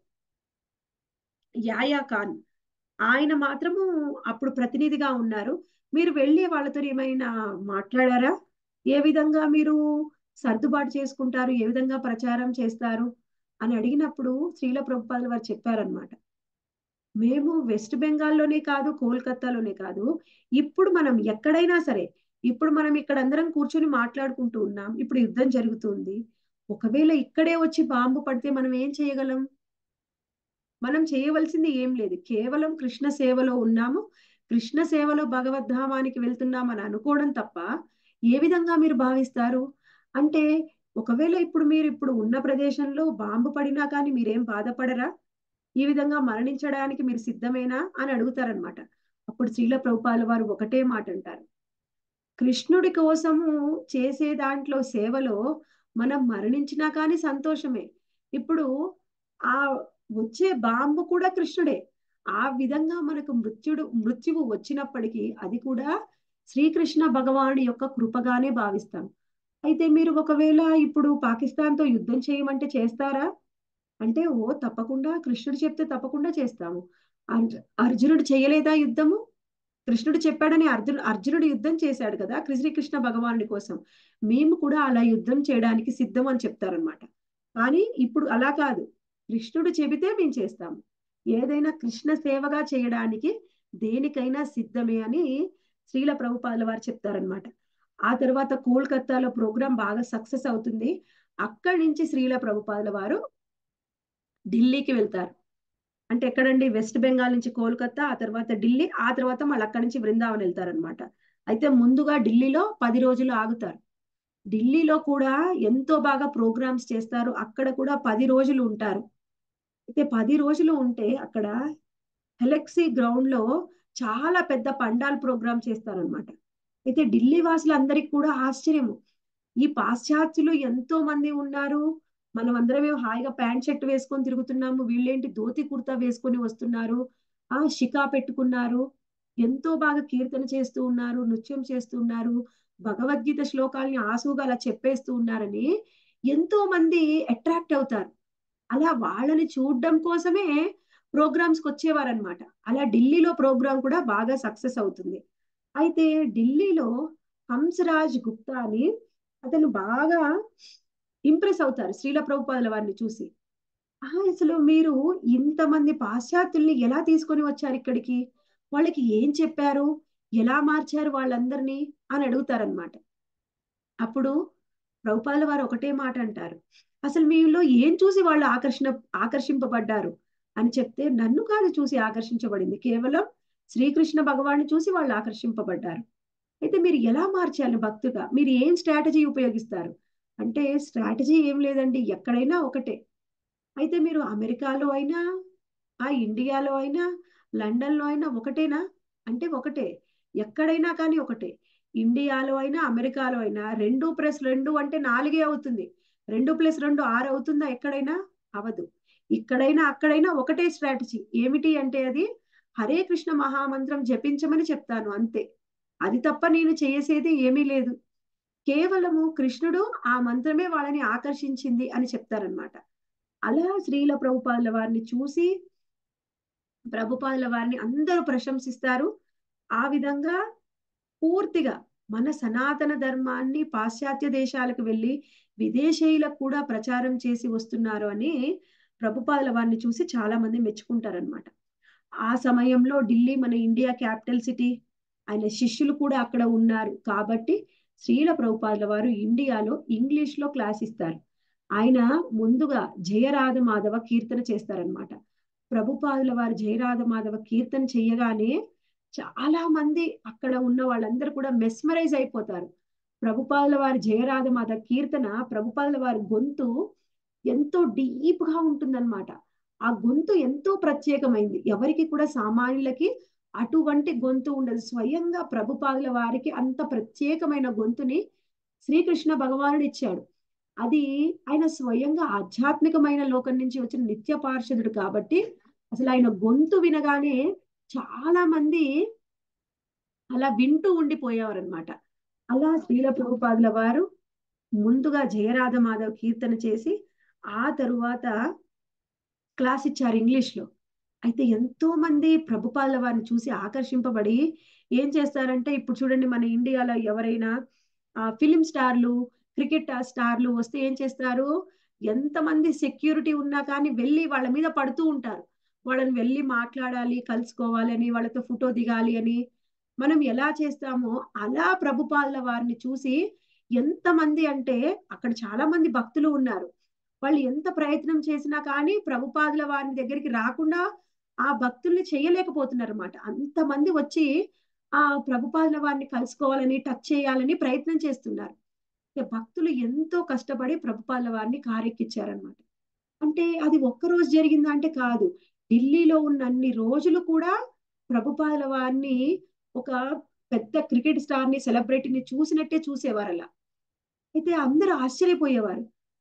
యాయా ఖాన్ ఆయన మాత్రము అప్పుడు ప్రతినిధిగా ఉన్నారు మీరు వెళ్ళి వాళ్ళతో ఏమైనా మాట్లాడారా ఏ విధంగా మీరు సర్దుబాటు చేసుకుంటారు ఏ విధంగా ప్రచారం చేస్తారు అని అడిగినప్పుడు శ్రీల ప్రభుపాదులు వారు చెప్పారనమాట మేము వెస్ట్ బెంగాల్లోనే కాదు కోల్కతాలోనే కాదు ఇప్పుడు మనం ఎక్కడైనా సరే ఇప్పుడు మనం ఇక్కడ అందరం కూర్చొని మాట్లాడుకుంటూ ఉన్నాం ఇప్పుడు యుద్ధం జరుగుతుంది ఒకవేళ ఇక్కడే వచ్చి బాంబు పడితే మనం ఏం చేయగలం మనం చేయవలసింది ఏం లేదు కేవలం కృష్ణ సేవలో ఉన్నాము కృష్ణ సేవలో భగవద్ధామానికి వెళ్తున్నాం అని అనుకోవడం తప్ప ఏ విధంగా మీరు భావిస్తారు అంటే ఒకవేళ ఇప్పుడు మీరు ఇప్పుడు ఉన్న ప్రదేశంలో బాంబు పడినా కానీ మీరేం బాధపడరా ఈ విధంగా మరణించడానికి మీరు సిద్ధమేనా అని అడుగుతారనమాట అప్పుడు శ్రీల ప్రభుపాల వారు ఒకటే మాట అంటారు కృష్ణుడి కోసము చేసే దాంట్లో సేవలో మనం మరణించినా కానీ సంతోషమే ఇప్పుడు ఆ వచ్చే బాంబు కూడా కృష్ణుడే ఆ విధంగా మనకు మృత్యుడు మృత్యువు వచ్చినప్పటికీ అది కూడా శ్రీకృష్ణ భగవానుడి యొక్క కృపగానే భావిస్తాం అయితే మీరు ఒకవేళ ఇప్పుడు పాకిస్తాన్తో యుద్ధం చేయమంటే చేస్తారా అంటే ఓ తప్పకుండా కృష్ణుడు చెప్తే తప్పకుండా చేస్తాము అర్జు అర్జునుడు చేయలేదా యుద్ధము కృష్ణుడు చెప్పాడని అర్జును అర్జునుడు యుద్ధం చేశాడు కదా శ్రీకృష్ణ భగవానుడి కోసం మేము కూడా అలా యుద్ధం చేయడానికి సిద్ధం అని చెప్తారనమాట కానీ ఇప్పుడు అలా కాదు కృష్ణుడు చెబితే మేము చేస్తాము ఏదైనా కృష్ణ సేవగా చేయడానికి దేనికైనా సిద్ధమే అని శ్రీల ప్రభుపాదుల వారు చెప్తారనమాట ఆ తర్వాత కోల్కత్తాలో ప్రోగ్రాం బాగా సక్సెస్ అవుతుంది అక్కడి నుంచి శ్రీల ప్రభుపాదుల వారు ఢిల్లీకి వెళ్తారు అంటే ఎక్కడండి వెస్ట్ బెంగాల్ నుంచి కోల్కత్తా ఆ తర్వాత ఢిల్లీ ఆ తర్వాత మళ్ళీ అక్కడి నుంచి బృందావన్ వెళ్తారనమాట అయితే ముందుగా ఢిల్లీలో పది రోజులు ఆగుతారు ఢిల్లీలో కూడా ఎంతో బాగా ప్రోగ్రామ్స్ చేస్తారు అక్కడ కూడా పది రోజులు ఉంటారు అయితే పది రోజులు ఉంటే అక్కడ హెలెక్సీ గ్రౌండ్ లో చాలా పెద్ద పండాల్ ప్రోగ్రామ్ చేస్తారనమాట అయితే ఢిల్లీ వాసులందరికీ కూడా ఆశ్చర్యము ఈ పాశ్చాత్యులు ఎంతో మంది ఉన్నారు మనం అందరం హాయిగా ప్యాంట్ షర్ట్ వేసుకొని తిరుగుతున్నాము వీళ్ళేంటి ధోతి కుర్తా వేసుకొని వస్తున్నారు ఆ షికా పెట్టుకున్నారు ఎంతో బాగా కీర్తన చేస్తూ ఉన్నారు నృత్యం చేస్తూ ఉన్నారు భగవద్గీత శ్లోకాల్ని ఆసుగా అలా చెప్పేస్తూ ఉన్నారని ఎంతో మంది అట్రాక్ట్ అవుతారు అలా వాళ్ళని చూడడం కోసమే ప్రోగ్రామ్స్ కి వచ్చేవారనమాట అలా ఢిల్లీలో ప్రోగ్రామ్ కూడా బాగా సక్సెస్ అవుతుంది అయితే ఢిల్లీలో హంసరాజ్ గుప్తా అని అతను బాగా ఇంప్రెస్ అవుతారు శ్రీల ప్రభుపాదుల వారిని చూసి ఆ అసలు మీరు ఇంతమంది పాశ్చాత్యుల్ని ఎలా తీసుకొని వచ్చారు ఇక్కడికి వాళ్ళకి ఏం చెప్పారు ఎలా మార్చారు వాళ్ళందరినీ అని అడుగుతారనమాట అప్పుడు ప్రభుపాదుల వారు ఒకటే మాట అంటారు అసలు మీలో ఏం చూసి వాళ్ళు ఆకర్షణ ఆకర్షింపబడ్డారు అని చెప్తే నన్ను కాదు చూసి ఆకర్షించబడింది కేవలం శ్రీకృష్ణ భగవాన్ని చూసి వాళ్ళు ఆకర్షింపబడ్డారు అయితే మీరు ఎలా మార్చాలి భక్తుగా మీరు ఏం స్ట్రాటజీ ఉపయోగిస్తారు అంటే స్ట్రాటజీ ఏం లేదండి ఎక్కడైనా ఒకటే అయితే మీరు అమెరికాలో అయినా ఆ ఇండియాలో అయినా లండన్లో అయినా ఒకటేనా అంటే ఒకటే ఎక్కడైనా కానీ ఒకటే ఇండియాలో అయినా అమెరికాలో అయినా రెండు ప్లస్ రెండు అంటే నాలుగే అవుతుంది రెండు ప్లస్ రెండు ఆరు అవుతుందా ఎక్కడైనా అవదు ఇక్కడైనా అక్కడైనా ఒకటే స్ట్రాటజీ ఏమిటి అంటే అది హరే కృష్ణ మహామంత్రం జపించమని చెప్తాను అంతే అది తప్ప నేను చేసేది ఏమీ లేదు కేవలము కృష్ణుడు ఆ మంత్రమే వాళ్ళని ఆకర్షించింది అని చెప్తారనమాట అలా శ్రీల ప్రభుపాదుల వారిని చూసి ప్రభుపాదుల వారిని అందరూ ప్రశంసిస్తారు ఆ విధంగా పూర్తిగా మన సనాతన ధర్మాన్ని పాశ్చాత్య దేశాలకు వెళ్ళి విదేశీయులకు కూడా ప్రచారం చేసి వస్తున్నారు అని ప్రభుపాదుల వారిని చూసి చాలా మంది మెచ్చుకుంటారనమాట ఆ సమయంలో ఢిల్లీ మన ఇండియా క్యాపిటల్ సిటీ ఆయన శిష్యులు కూడా అక్కడ ఉన్నారు కాబట్టి శ్రీల ప్రభుపాదుల వారు ఇండియాలో ఇంగ్లీష్ లో క్లాస్ ఇస్తారు ఆయన ముందుగా జయరాధ మాధవ కీర్తన చేస్తారనమాట ప్రభుపాదుల వారు జయరాధ మాధవ కీర్తన చెయ్యగానే చాలా మంది అక్కడ ఉన్న వాళ్ళందరూ కూడా మెస్మరైజ్ అయిపోతారు ప్రభుపాదుల వారి జయరాధ మాధవ కీర్తన ప్రభుపాదుల వారి గొంతు ఎంతో డీప్ గా ఉంటుందన్నమాట ఆ గొంతు ఎంతో ప్రత్యేకమైంది ఎవరికి కూడా సామాన్యులకి అటువంటి గొంతు ఉండదు స్వయంగా ప్రభుపాదుల వారికి అంత ప్రత్యేకమైన గొంతుని శ్రీకృష్ణ భగవానుడు ఇచ్చాడు అది ఆయన స్వయంగా ఆధ్యాత్మికమైన లోకం నుంచి వచ్చిన నిత్య పార్షదుడు కాబట్టి అసలు ఆయన గొంతు వినగానే చాలా మంది అలా వింటూ ఉండిపోయేవారు అనమాట అలా శ్రీల ప్రభుపాదుల వారు ముందుగా జయరాధ మాధవ్ కీర్తన చేసి ఆ తరువాత క్లాస్ ఇచ్చారు ఇంగ్లీష్ లో అయితే ఎంతో మంది ప్రభుపాదుల వారిని చూసి ఆకర్షింపబడి ఏం చేస్తారంటే ఇప్పుడు చూడండి మన ఇండియాలో ఎవరైనా ఫిలిం స్టార్లు క్రికెట్ స్టార్లు వస్తే ఏం చేస్తారు ఎంతమంది సెక్యూరిటీ ఉన్నా కానీ వెళ్ళి వాళ్ళ మీద పడుతూ ఉంటారు వాళ్ళని వెళ్ళి మాట్లాడాలి కలుసుకోవాలి అని వాళ్ళతో ఫోటో దిగాలి అని మనం ఎలా చేస్తామో అలా ప్రభుపాదుల వారిని చూసి ఎంతమంది అంటే అక్కడ చాలా మంది భక్తులు ఉన్నారు వాళ్ళు ఎంత ప్రయత్నం చేసినా కానీ ప్రభుపాదుల వారిని దగ్గరికి రాకుండా ఆ భక్తుల్ని చేయలేకపోతున్నారు అనమాట అంతమంది వచ్చి ఆ ప్రభుపాదుల వారిని కలుసుకోవాలని టచ్ చేయాలని ప్రయత్నం చేస్తున్నారు భక్తులు ఎంతో కష్టపడి ప్రభుపాదుల వారిని కారెక్కిచ్చారనమాట అంటే అది ఒక్కరోజు జరిగిందా అంటే కాదు ఢిల్లీలో ఉన్న అన్ని రోజులు కూడా ప్రభుపాదుల వారిని ఒక పెద్ద క్రికెట్ స్టార్ ని సెలబ్రిటీని చూసినట్టే చూసేవారు అలా అయితే అందరూ ఆశ్చర్యపోయేవారు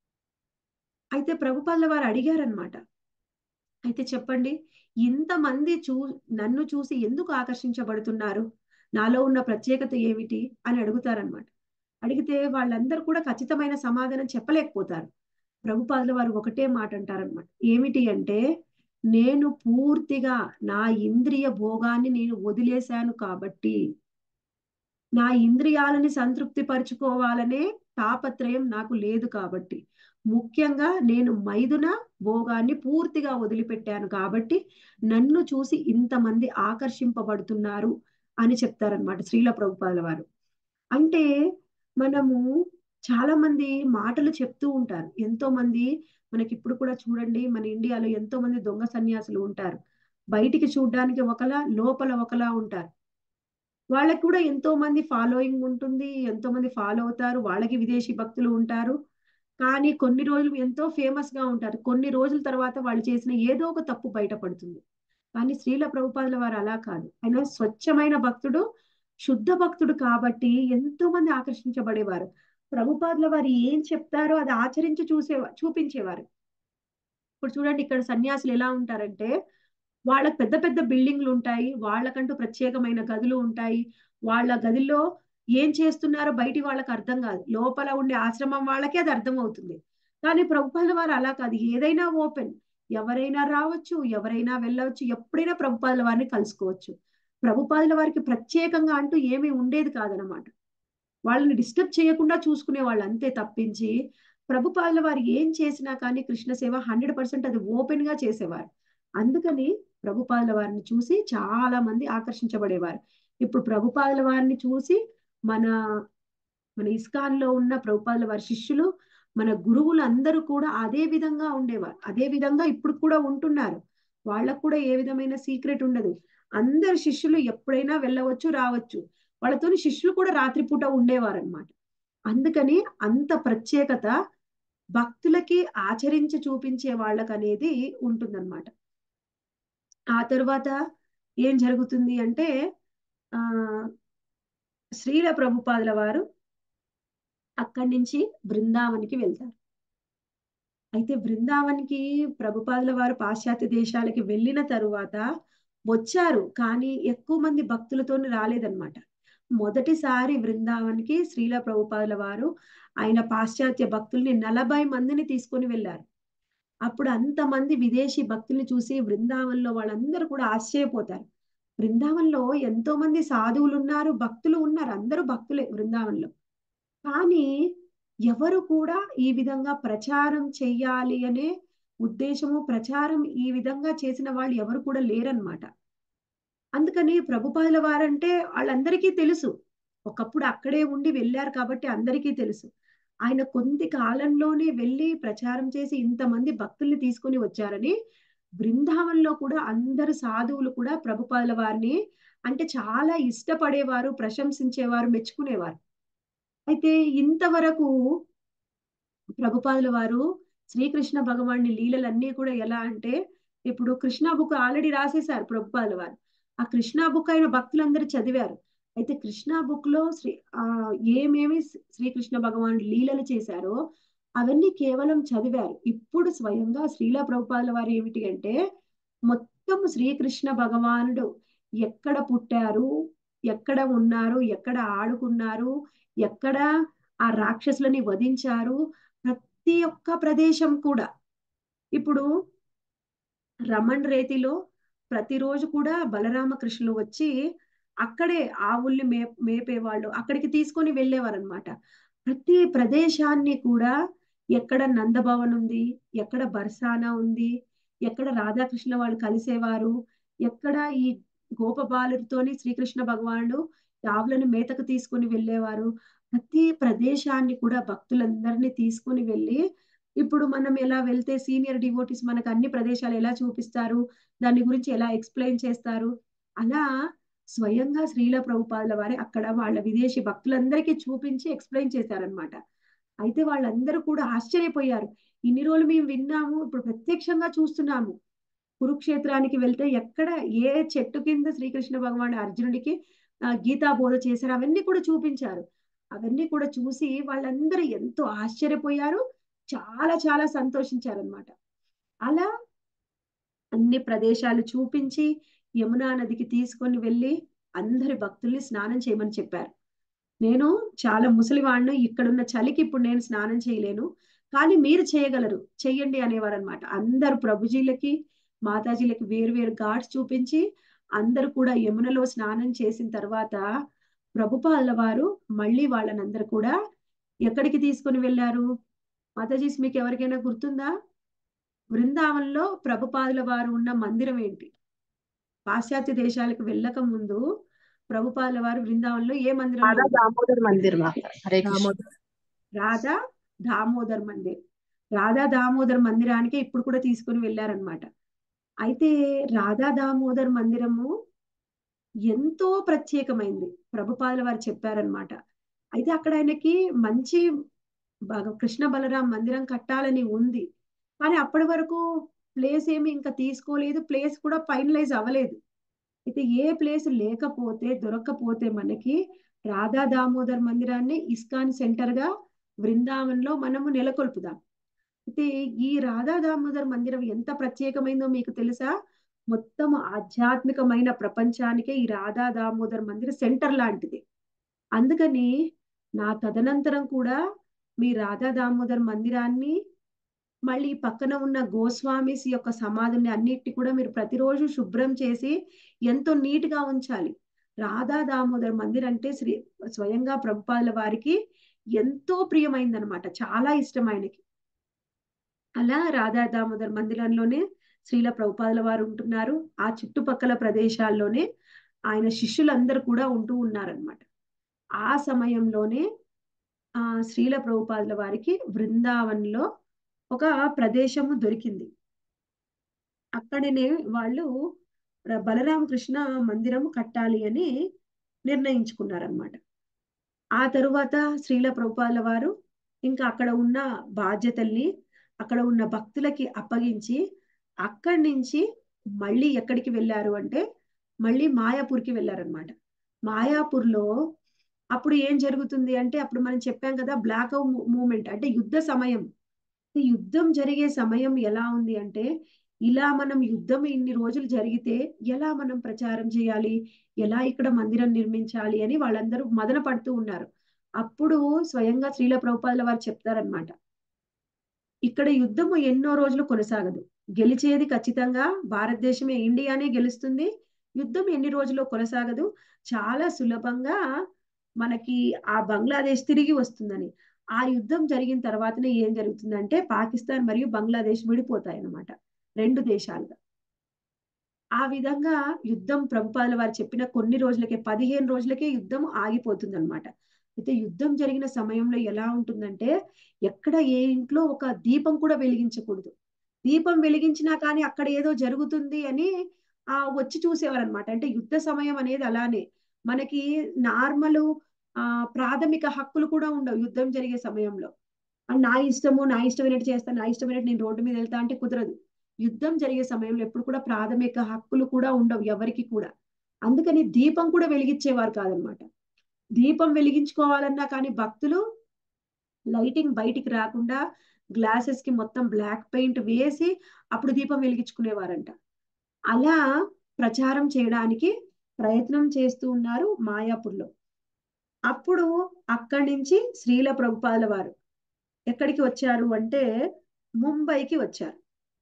అయితే ప్రభుపాదుల వారు అడిగారనమాట అయితే చెప్పండి ఇంతమంది చూ నన్ను చూసి ఎందుకు ఆకర్షించబడుతున్నారు నాలో ఉన్న ప్రత్యేకత ఏమిటి అని అడుగుతారనమాట అడిగితే వాళ్ళందరూ కూడా ఖచ్చితమైన సమాధానం చెప్పలేకపోతారు ప్రభుపాదుల వారు ఒకటే మాట అంటారనమాట ఏమిటి అంటే నేను పూర్తిగా నా ఇంద్రియ భోగాన్ని నేను వదిలేశాను కాబట్టి నా ఇంద్రియాలని సంతృప్తి పరుచుకోవాలనే తాపత్రయం నాకు లేదు కాబట్టి ముఖ్యంగా నేను మైదున భోగాన్ని పూర్తిగా వదిలిపెట్టాను కాబట్టి నన్ను చూసి ఇంతమంది ఆకర్షింపబడుతున్నారు అని చెప్తారనమాట శ్రీల ప్రభుపాదుల వారు అంటే మనము చాలా మంది మాటలు చెప్తూ ఉంటారు ఎంతో మంది మనకి ఇప్పుడు కూడా చూడండి మన ఇండియాలో ఎంతో మంది దొంగ సన్యాసులు ఉంటారు బయటికి చూడడానికి ఒకలా లోపల ఒకలా ఉంటారు వాళ్ళకి కూడా ఎంతో మంది ఫాలోయింగ్ ఉంటుంది ఎంతో మంది ఫాలో అవుతారు వాళ్ళకి విదేశీ భక్తులు ఉంటారు కానీ కొన్ని రోజులు ఎంతో ఫేమస్ గా ఉంటారు కొన్ని రోజుల తర్వాత వాళ్ళు చేసిన ఏదో ఒక తప్పు బయటపడుతుంది కానీ శ్రీల ప్రభుపాదుల వారు అలా కాదు ఆయన స్వచ్ఛమైన భక్తుడు శుద్ధ భక్తుడు కాబట్టి ఎంతో మంది ఆకర్షించబడేవారు ప్రభుపాదుల వారు ఏం చెప్తారో అది ఆచరించి చూసే చూపించేవారు ఇప్పుడు చూడండి ఇక్కడ సన్యాసులు ఎలా ఉంటారంటే వాళ్ళకి పెద్ద పెద్ద బిల్డింగ్లు ఉంటాయి వాళ్ళకంటూ ప్రత్యేకమైన గదులు ఉంటాయి వాళ్ళ గదిలో ఏం చేస్తున్నారో బయటి వాళ్ళకి అర్థం కాదు లోపల ఉండే ఆశ్రమం వాళ్ళకే అది అర్థం అవుతుంది కానీ ప్రభుపాదుల వారు అలా కాదు ఏదైనా ఓపెన్ ఎవరైనా రావచ్చు ఎవరైనా వెళ్ళవచ్చు ఎప్పుడైనా ప్రభుపాదుల వారిని కలుసుకోవచ్చు ప్రభుపాదుల వారికి ప్రత్యేకంగా అంటూ ఏమీ ఉండేది కాదనమాట వాళ్ళని డిస్టర్బ్ చేయకుండా చూసుకునే వాళ్ళు అంతే తప్పించి ప్రభుపాదుల వారు ఏం చేసినా కానీ కృష్ణ సేవ హండ్రెడ్ పర్సెంట్ అది ఓపెన్ గా చేసేవారు అందుకని ప్రభుపాదుల వారిని చూసి చాలా మంది ఆకర్షించబడేవారు ఇప్పుడు ప్రభుపాదుల వారిని చూసి మన మన ఇస్కాన్ లో ఉన్న ప్రభుపాదుల వారి శిష్యులు మన గురువులు అందరూ కూడా అదే విధంగా ఉండేవారు అదే విధంగా ఇప్పుడు కూడా ఉంటున్నారు వాళ్ళకు కూడా ఏ విధమైన సీక్రెట్ ఉండదు అందరు శిష్యులు ఎప్పుడైనా వెళ్ళవచ్చు రావచ్చు వాళ్ళతోని శిష్యులు కూడా రాత్రిపూట ఉండేవారు అనమాట అందుకని అంత ప్రత్యేకత భక్తులకి ఆచరించి చూపించే వాళ్ళకి అనేది ఉంటుందన్నమాట ఆ తర్వాత ఏం జరుగుతుంది అంటే ఆ శ్రీల ప్రభుపాదుల వారు అక్కడి నుంచి బృందావనికి వెళ్తారు అయితే బృందావనికి ప్రభుపాదుల వారు పాశ్చాత్య దేశాలకి వెళ్ళిన తరువాత వచ్చారు కానీ ఎక్కువ మంది భక్తులతో రాలేదన్నమాట మొదటిసారి బృందావనికి శ్రీల ప్రభుపాదుల వారు ఆయన పాశ్చాత్య భక్తుల్ని నలభై మందిని తీసుకొని వెళ్ళారు అప్పుడు అంతమంది విదేశీ భక్తుల్ని చూసి బృందావనంలో వాళ్ళందరూ కూడా ఆశ్చర్యపోతారు బృందావనంలో ఎంతో మంది సాధువులు ఉన్నారు భక్తులు ఉన్నారు అందరూ భక్తులే బృందావనంలో కానీ ఎవరు కూడా ఈ విధంగా ప్రచారం చెయ్యాలి అనే ఉద్దేశము ప్రచారం ఈ విధంగా చేసిన వాళ్ళు ఎవరు కూడా లేరన్నమాట అందుకని ప్రభుపాదుల వారంటే వాళ్ళందరికీ తెలుసు ఒకప్పుడు అక్కడే ఉండి వెళ్ళారు కాబట్టి అందరికీ తెలుసు ఆయన కొద్ది కాలంలోనే వెళ్ళి ప్రచారం చేసి ఇంతమంది భక్తుల్ని తీసుకుని వచ్చారని బృందావనంలో కూడా అందరు సాధువులు కూడా ప్రభుపాదుల వారిని అంటే చాలా ఇష్టపడేవారు ప్రశంసించేవారు మెచ్చుకునేవారు అయితే ఇంతవరకు ప్రభుపాదుల వారు శ్రీకృష్ణ భగవాన్ని లీలలన్నీ కూడా ఎలా అంటే ఇప్పుడు కృష్ణ బుక్ ఆల్రెడీ రాసేశారు ప్రభుపాదుల వారు ఆ కృష్ణ బుక్ అయిన భక్తులందరూ చదివారు అయితే కృష్ణ బుక్ లో శ్రీ ఆ ఏమేమి శ్రీకృష్ణ భగవాన్ లీలలు చేశారో అవన్నీ కేవలం చదివారు ఇప్పుడు స్వయంగా శ్రీల ప్రభుపాదుల వారు ఏమిటి అంటే మొత్తం శ్రీకృష్ణ భగవానుడు ఎక్కడ పుట్టారు ఎక్కడ ఉన్నారు ఎక్కడ ఆడుకున్నారు ఎక్కడ ఆ రాక్షసులని వధించారు ప్రతి ఒక్క ప్రదేశం కూడా ఇప్పుడు రమణ్ రేతిలో ప్రతిరోజు కూడా బలరామకృష్ణులు వచ్చి అక్కడే ఆవుల్ని మే మేపేవాళ్ళు అక్కడికి తీసుకొని వెళ్ళేవారు అనమాట ప్రతి ప్రదేశాన్ని కూడా ఎక్కడ నందభవన్ ఉంది ఎక్కడ బర్సానా ఉంది ఎక్కడ రాధాకృష్ణ వాళ్ళు కలిసేవారు ఎక్కడ ఈ గోపబాలుడితోని శ్రీకృష్ణ భగవానుడు ఆవులను మేతకు తీసుకుని వెళ్ళేవారు ప్రతి ప్రదేశాన్ని కూడా భక్తులందరినీ తీసుకుని వెళ్ళి ఇప్పుడు మనం ఎలా వెళ్తే సీనియర్ డివోటీస్ మనకు అన్ని ప్రదేశాలు ఎలా చూపిస్తారు దాని గురించి ఎలా ఎక్స్ప్లెయిన్ చేస్తారు అలా స్వయంగా శ్రీల ప్రభుపాదుల వారి అక్కడ వాళ్ళ విదేశీ భక్తులందరికీ చూపించి ఎక్స్ప్లెయిన్ చేశారనమాట అయితే వాళ్ళందరూ కూడా ఆశ్చర్యపోయారు ఇన్ని రోజులు మేము విన్నాము ఇప్పుడు ప్రత్యక్షంగా చూస్తున్నాము కురుక్షేత్రానికి వెళ్తే ఎక్కడ ఏ చెట్టు కింద శ్రీకృష్ణ భగవాన్ అర్జునుడికి గీతా బోధ చేశారు అవన్నీ కూడా చూపించారు అవన్నీ కూడా చూసి వాళ్ళందరూ ఎంతో ఆశ్చర్యపోయారు చాలా చాలా సంతోషించారనమాట అలా అన్ని ప్రదేశాలు చూపించి యమునా నదికి తీసుకొని వెళ్ళి అందరి భక్తుల్ని స్నానం చేయమని చెప్పారు నేను చాలా ముసలివాణ్ణి ఇక్కడున్న చలికి ఇప్పుడు నేను స్నానం చేయలేను కానీ మీరు చేయగలరు చెయ్యండి అనేవారు అనమాట అందరు ప్రభుజీలకి మాతాజీలకి వేరు వేరు ఘాట్స్ చూపించి అందరు కూడా యమునలో స్నానం చేసిన తర్వాత ప్రభుపాల వారు మళ్ళీ వాళ్ళనందరూ కూడా ఎక్కడికి తీసుకుని వెళ్ళారు మాతాజీస్ మీకు ఎవరికైనా గుర్తుందా బృందావనంలో ప్రభుపాదుల వారు ఉన్న మందిరం ఏంటి పాశ్చాత్య దేశాలకు వెళ్ళక ముందు ప్రభుపాదుల వారు బృందావనంలో ఏ మందిరం దామోదర్ మందిర్ హరే రాధా దామోదర్ మందిర్ రాధా దామోదర్ మందిరానికి ఇప్పుడు కూడా తీసుకుని వెళ్ళారనమాట అయితే రాధా దామోదర్ మందిరము ఎంతో ప్రత్యేకమైంది ప్రభుపాదుల వారు చెప్పారనమాట అయితే అక్కడ ఆయనకి మంచి కృష్ణ బలరాం మందిరం కట్టాలని ఉంది కానీ అప్పటి వరకు ప్లేస్ ఏమి ఇంకా తీసుకోలేదు ప్లేస్ కూడా ఫైనలైజ్ అవ్వలేదు అయితే ఏ ప్లేస్ లేకపోతే దొరక్కపోతే మనకి రాధా దామోదర్ మందిరాన్ని ఇస్కాన్ సెంటర్ గా బృందావనంలో మనము నెలకొల్పుదాం అయితే ఈ రాధా దామోదర్ మందిరం ఎంత ప్రత్యేకమైందో మీకు తెలుసా మొత్తం ఆధ్యాత్మికమైన ప్రపంచానికే ఈ రాధా దామోదర్ మందిరం సెంటర్ లాంటిది అందుకని నా తదనంతరం కూడా మీ రాధా దామోదర్ మందిరాన్ని మళ్ళీ పక్కన ఉన్న గోస్వామిస్ యొక్క సమాధిని అన్నిటి కూడా మీరు ప్రతిరోజు శుభ్రం చేసి ఎంతో నీట్ గా ఉంచాలి రాధా దామోదర్ మందిర్ అంటే శ్రీ స్వయంగా ప్రభుపాదుల వారికి ఎంతో ప్రియమైందనమాట చాలా ఇష్టం ఆయనకి అలా రాధా దామోదర్ మందిరంలోనే శ్రీల ప్రభుపాదుల వారు ఉంటున్నారు ఆ చుట్టుపక్కల ప్రదేశాల్లోనే ఆయన శిష్యులందరూ కూడా ఉంటూ ఉన్నారనమాట ఆ సమయంలోనే ఆ శ్రీల ప్రభుపాదుల వారికి బృందావన్లో ఒక ప్రదేశము దొరికింది అక్కడనే వాళ్ళు బలరామకృష్ణ మందిరం కట్టాలి అని నిర్ణయించుకున్నారనమాట ఆ తరువాత శ్రీల ప్రభుపాదుల వారు ఇంకా అక్కడ ఉన్న బాధ్యతల్ని అక్కడ ఉన్న భక్తులకి అప్పగించి అక్కడి నుంచి మళ్ళీ ఎక్కడికి వెళ్ళారు అంటే మళ్ళీ మాయాపూర్కి వెళ్ళారనమాట మాయాపూర్లో అప్పుడు ఏం జరుగుతుంది అంటే అప్పుడు మనం చెప్పాం కదా బ్లాక్ మూమెంట్ అంటే యుద్ధ సమయం ఈ యుద్ధం జరిగే సమయం ఎలా ఉంది అంటే ఇలా మనం యుద్ధం ఇన్ని రోజులు జరిగితే ఎలా మనం ప్రచారం చేయాలి ఎలా ఇక్కడ మందిరం నిర్మించాలి అని వాళ్ళందరూ మదన పడుతూ ఉన్నారు అప్పుడు స్వయంగా శ్రీల ప్రభుపాదుల వారు చెప్తారనమాట ఇక్కడ యుద్ధము ఎన్నో రోజులు కొనసాగదు గెలిచేది ఖచ్చితంగా భారతదేశమే ఇండియానే గెలుస్తుంది యుద్ధం ఎన్ని రోజులు కొనసాగదు చాలా సులభంగా మనకి ఆ బంగ్లాదేశ్ తిరిగి వస్తుందని ఆ యుద్ధం జరిగిన తర్వాతనే ఏం జరుగుతుందంటే పాకిస్తాన్ మరియు బంగ్లాదేశ్ విడిపోతాయి అన్నమాట రెండు దేశాలుగా ఆ విధంగా యుద్ధం ప్రభుపాదుల వారు చెప్పిన కొన్ని రోజులకే పదిహేను రోజులకే యుద్ధం ఆగిపోతుంది అనమాట అయితే యుద్ధం జరిగిన సమయంలో ఎలా ఉంటుందంటే ఎక్కడ ఏ ఇంట్లో ఒక దీపం కూడా వెలిగించకూడదు దీపం వెలిగించినా కానీ అక్కడ ఏదో జరుగుతుంది అని ఆ వచ్చి చూసేవారనమాట అంటే యుద్ధ సమయం అనేది అలానే మనకి నార్మల్ ఆ ప్రాథమిక హక్కులు కూడా ఉండవు యుద్ధం జరిగే సమయంలో నా ఇష్టము నా ఇష్టమైనట్టు చేస్తాను నా ఇష్టమైనట్టు నేను రోడ్డు మీద వెళ్తా అంటే కుదరదు యుద్ధం జరిగే సమయంలో ఎప్పుడు కూడా ప్రాథమిక హక్కులు కూడా ఉండవు ఎవరికి కూడా అందుకని దీపం కూడా వెలిగించేవారు కాదనమాట దీపం వెలిగించుకోవాలన్నా కానీ భక్తులు లైటింగ్ బయటికి రాకుండా గ్లాసెస్ కి మొత్తం బ్లాక్ పెయింట్ వేసి అప్పుడు దీపం వెలిగించుకునేవారంట అలా ప్రచారం చేయడానికి ప్రయత్నం చేస్తూ ఉన్నారు మాయాపూర్లో అప్పుడు అక్కడి నుంచి శ్రీల ప్రభుపాదుల వారు ఎక్కడికి వచ్చారు అంటే ముంబైకి వచ్చారు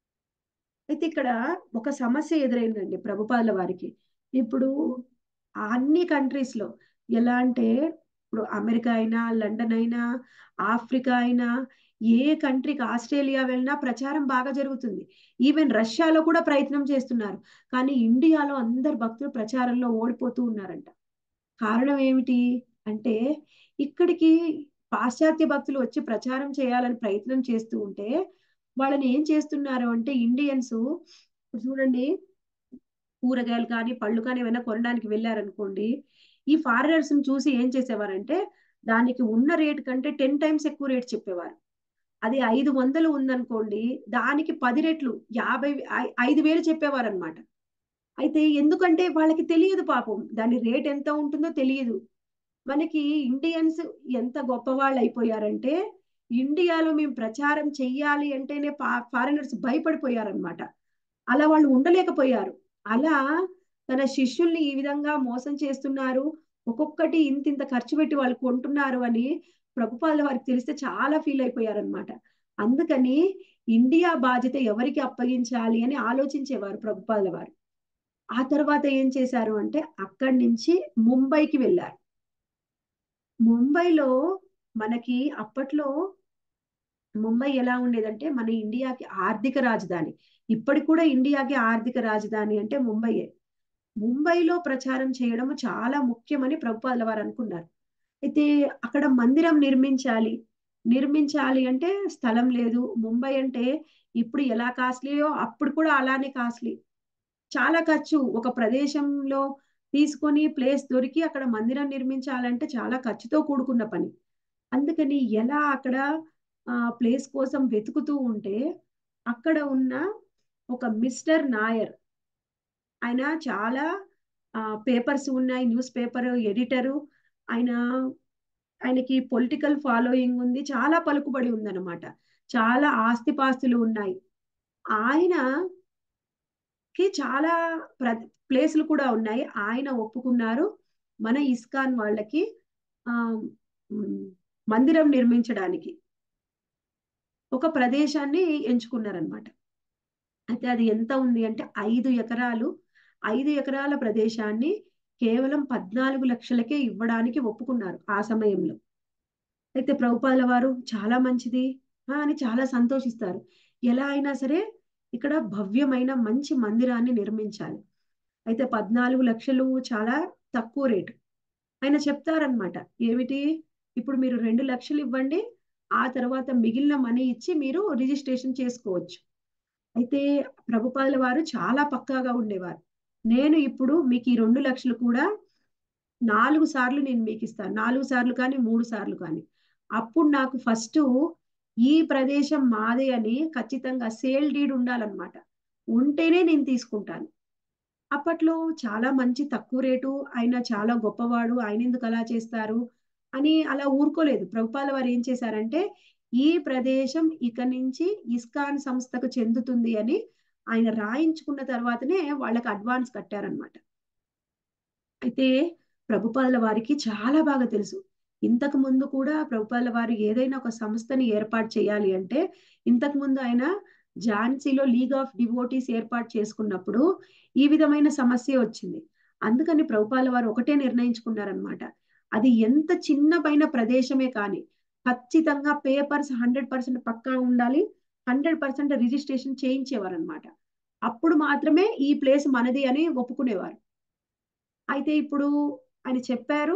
అయితే ఇక్కడ ఒక సమస్య ఎదురైందండి ప్రభుపాదుల వారికి ఇప్పుడు అన్ని కంట్రీస్ లో ఎలా అంటే ఇప్పుడు అమెరికా అయినా లండన్ అయినా ఆఫ్రికా అయినా ఏ కంట్రీకి ఆస్ట్రేలియా వెళ్ళినా ప్రచారం బాగా జరుగుతుంది ఈవెన్ రష్యాలో కూడా ప్రయత్నం చేస్తున్నారు కానీ ఇండియాలో అందరు భక్తులు ప్రచారంలో ఓడిపోతూ ఉన్నారంట కారణం ఏమిటి అంటే ఇక్కడికి పాశ్చాత్య భక్తులు వచ్చి ప్రచారం చేయాలని ప్రయత్నం చేస్తూ ఉంటే వాళ్ళని ఏం చేస్తున్నారు అంటే ఇండియన్స్ చూడండి కూరగాయలు కానీ పళ్ళు కానీ ఏమైనా కొనడానికి వెళ్ళారనుకోండి ఈ ఫారినర్స్ చూసి ఏం చేసేవారంటే దానికి ఉన్న రేట్ కంటే టెన్ టైమ్స్ ఎక్కువ రేట్ చెప్పేవారు అది ఐదు వందలు ఉందనుకోండి దానికి పది రెట్లు యాభై ఐదు వేలు చెప్పేవారు అనమాట అయితే ఎందుకంటే వాళ్ళకి తెలియదు పాపం దాని రేట్ ఎంత ఉంటుందో తెలియదు మనకి ఇండియన్స్ ఎంత గొప్పవాళ్ళు అయిపోయారంటే ఇండియాలో మేము ప్రచారం చెయ్యాలి అంటేనే ఫారినర్స్ భయపడిపోయారనమాట అలా వాళ్ళు ఉండలేకపోయారు అలా తన శిష్యుల్ని ఈ విధంగా మోసం చేస్తున్నారు ఒక్కొక్కటి ఇంత ఇంత ఖర్చు పెట్టి వాళ్ళు కొంటున్నారు అని ప్రభుపాల వారికి తెలిస్తే చాలా ఫీల్ అయిపోయారనమాట అందుకని ఇండియా బాధ్యత ఎవరికి అప్పగించాలి అని ఆలోచించేవారు ప్రభుపాల వారు ఆ తర్వాత ఏం చేశారు అంటే అక్కడి నుంచి ముంబైకి వెళ్ళారు ముంబైలో మనకి అప్పట్లో ముంబై ఎలా ఉండేదంటే మన ఇండియాకి ఆర్థిక రాజధాని ఇప్పటికి కూడా ఇండియాకి ఆర్థిక రాజధాని అంటే ముంబైయే ముంబైలో ప్రచారం చేయడం చాలా ముఖ్యమని ప్రభుపాదుల వారు అనుకున్నారు అయితే అక్కడ మందిరం నిర్మించాలి నిర్మించాలి అంటే స్థలం లేదు ముంబై అంటే ఇప్పుడు ఎలా కాస్ట్లీయో అప్పుడు కూడా అలానే కాస్ట్లీ చాలా ఖర్చు ఒక ప్రదేశంలో తీసుకొని ప్లేస్ దొరికి అక్కడ మందిరం నిర్మించాలంటే చాలా ఖర్చుతో కూడుకున్న పని అందుకని ఎలా అక్కడ ఆ ప్లేస్ కోసం వెతుకుతూ ఉంటే అక్కడ ఉన్న ఒక మిస్టర్ నాయర్ ఆయన చాలా పేపర్స్ ఉన్నాయి న్యూస్ పేపర్ ఎడిటరు ఆయన ఆయనకి పొలిటికల్ ఫాలోయింగ్ ఉంది చాలా పలుకుబడి ఉందన్నమాట చాలా ఆస్తిపాస్తులు ఉన్నాయి ఆయన కి చాలా ప్ర ప్లేసులు కూడా ఉన్నాయి ఆయన ఒప్పుకున్నారు మన ఇస్కాన్ వాళ్ళకి ఆ మందిరం నిర్మించడానికి ఒక ప్రదేశాన్ని ఎంచుకున్నారనమాట అయితే అది ఎంత ఉంది అంటే ఐదు ఎకరాలు ఐదు ఎకరాల ప్రదేశాన్ని కేవలం పద్నాలుగు లక్షలకే ఇవ్వడానికి ఒప్పుకున్నారు ఆ సమయంలో అయితే ప్రభుపాల వారు చాలా మంచిది ఆ, అని చాలా సంతోషిస్తారు ఎలా అయినా సరే ఇక్కడ భవ్యమైన మంచి మందిరాన్ని నిర్మించాలి అయితే పద్నాలుగు లక్షలు చాలా తక్కువ రేటు ఆయన చెప్తారనమాట ఏమిటి ఇప్పుడు మీరు రెండు లక్షలు ఇవ్వండి ఆ తర్వాత మిగిలిన మనీ ఇచ్చి మీరు రిజిస్ట్రేషన్ చేసుకోవచ్చు అయితే ప్రభుపాదుల వారు చాలా పక్కాగా ఉండేవారు నేను ఇప్పుడు మీకు ఈ రెండు లక్షలు కూడా నాలుగు సార్లు నేను మీకు ఇస్తాను నాలుగు సార్లు కానీ మూడు సార్లు కానీ అప్పుడు నాకు ఫస్ట్ ఈ ప్రదేశం మాదే అని ఖచ్చితంగా సేల్ డీడ్ ఉండాలన్నమాట ఉంటేనే నేను తీసుకుంటాను అప్పట్లో చాలా మంచి తక్కువ రేటు ఆయన చాలా గొప్పవాడు ఆయన ఎందుకు అలా చేస్తారు అని అలా ఊరుకోలేదు ప్రభుపాల వారు ఏం చేశారంటే ఈ ప్రదేశం ఇక నుంచి ఇస్కాన్ సంస్థకు చెందుతుంది అని ఆయన రాయించుకున్న తర్వాతనే వాళ్ళకి అడ్వాన్స్ కట్టారనమాట అయితే ప్రభుపాదుల వారికి చాలా బాగా తెలుసు ఇంతకు ముందు కూడా ప్రభుపాదుల వారు ఏదైనా ఒక సంస్థని ఏర్పాటు చేయాలి అంటే ఇంతకు ముందు ఆయన ఝాన్సీలో లీగ్ ఆఫ్ డివోటీస్ ఏర్పాటు చేసుకున్నప్పుడు ఈ విధమైన సమస్య వచ్చింది అందుకని ప్రభుపాల వారు ఒకటే నిర్ణయించుకున్నారనమాట అది ఎంత చిన్నపైన ప్రదేశమే కానీ ఖచ్చితంగా పేపర్స్ హండ్రెడ్ పర్సెంట్ పక్కా ఉండాలి హండ్రెడ్ పర్సెంట్ రిజిస్ట్రేషన్ చేయించేవారు అనమాట అప్పుడు మాత్రమే ఈ ప్లేస్ మనది అని ఒప్పుకునేవారు అయితే ఇప్పుడు ఆయన చెప్పారు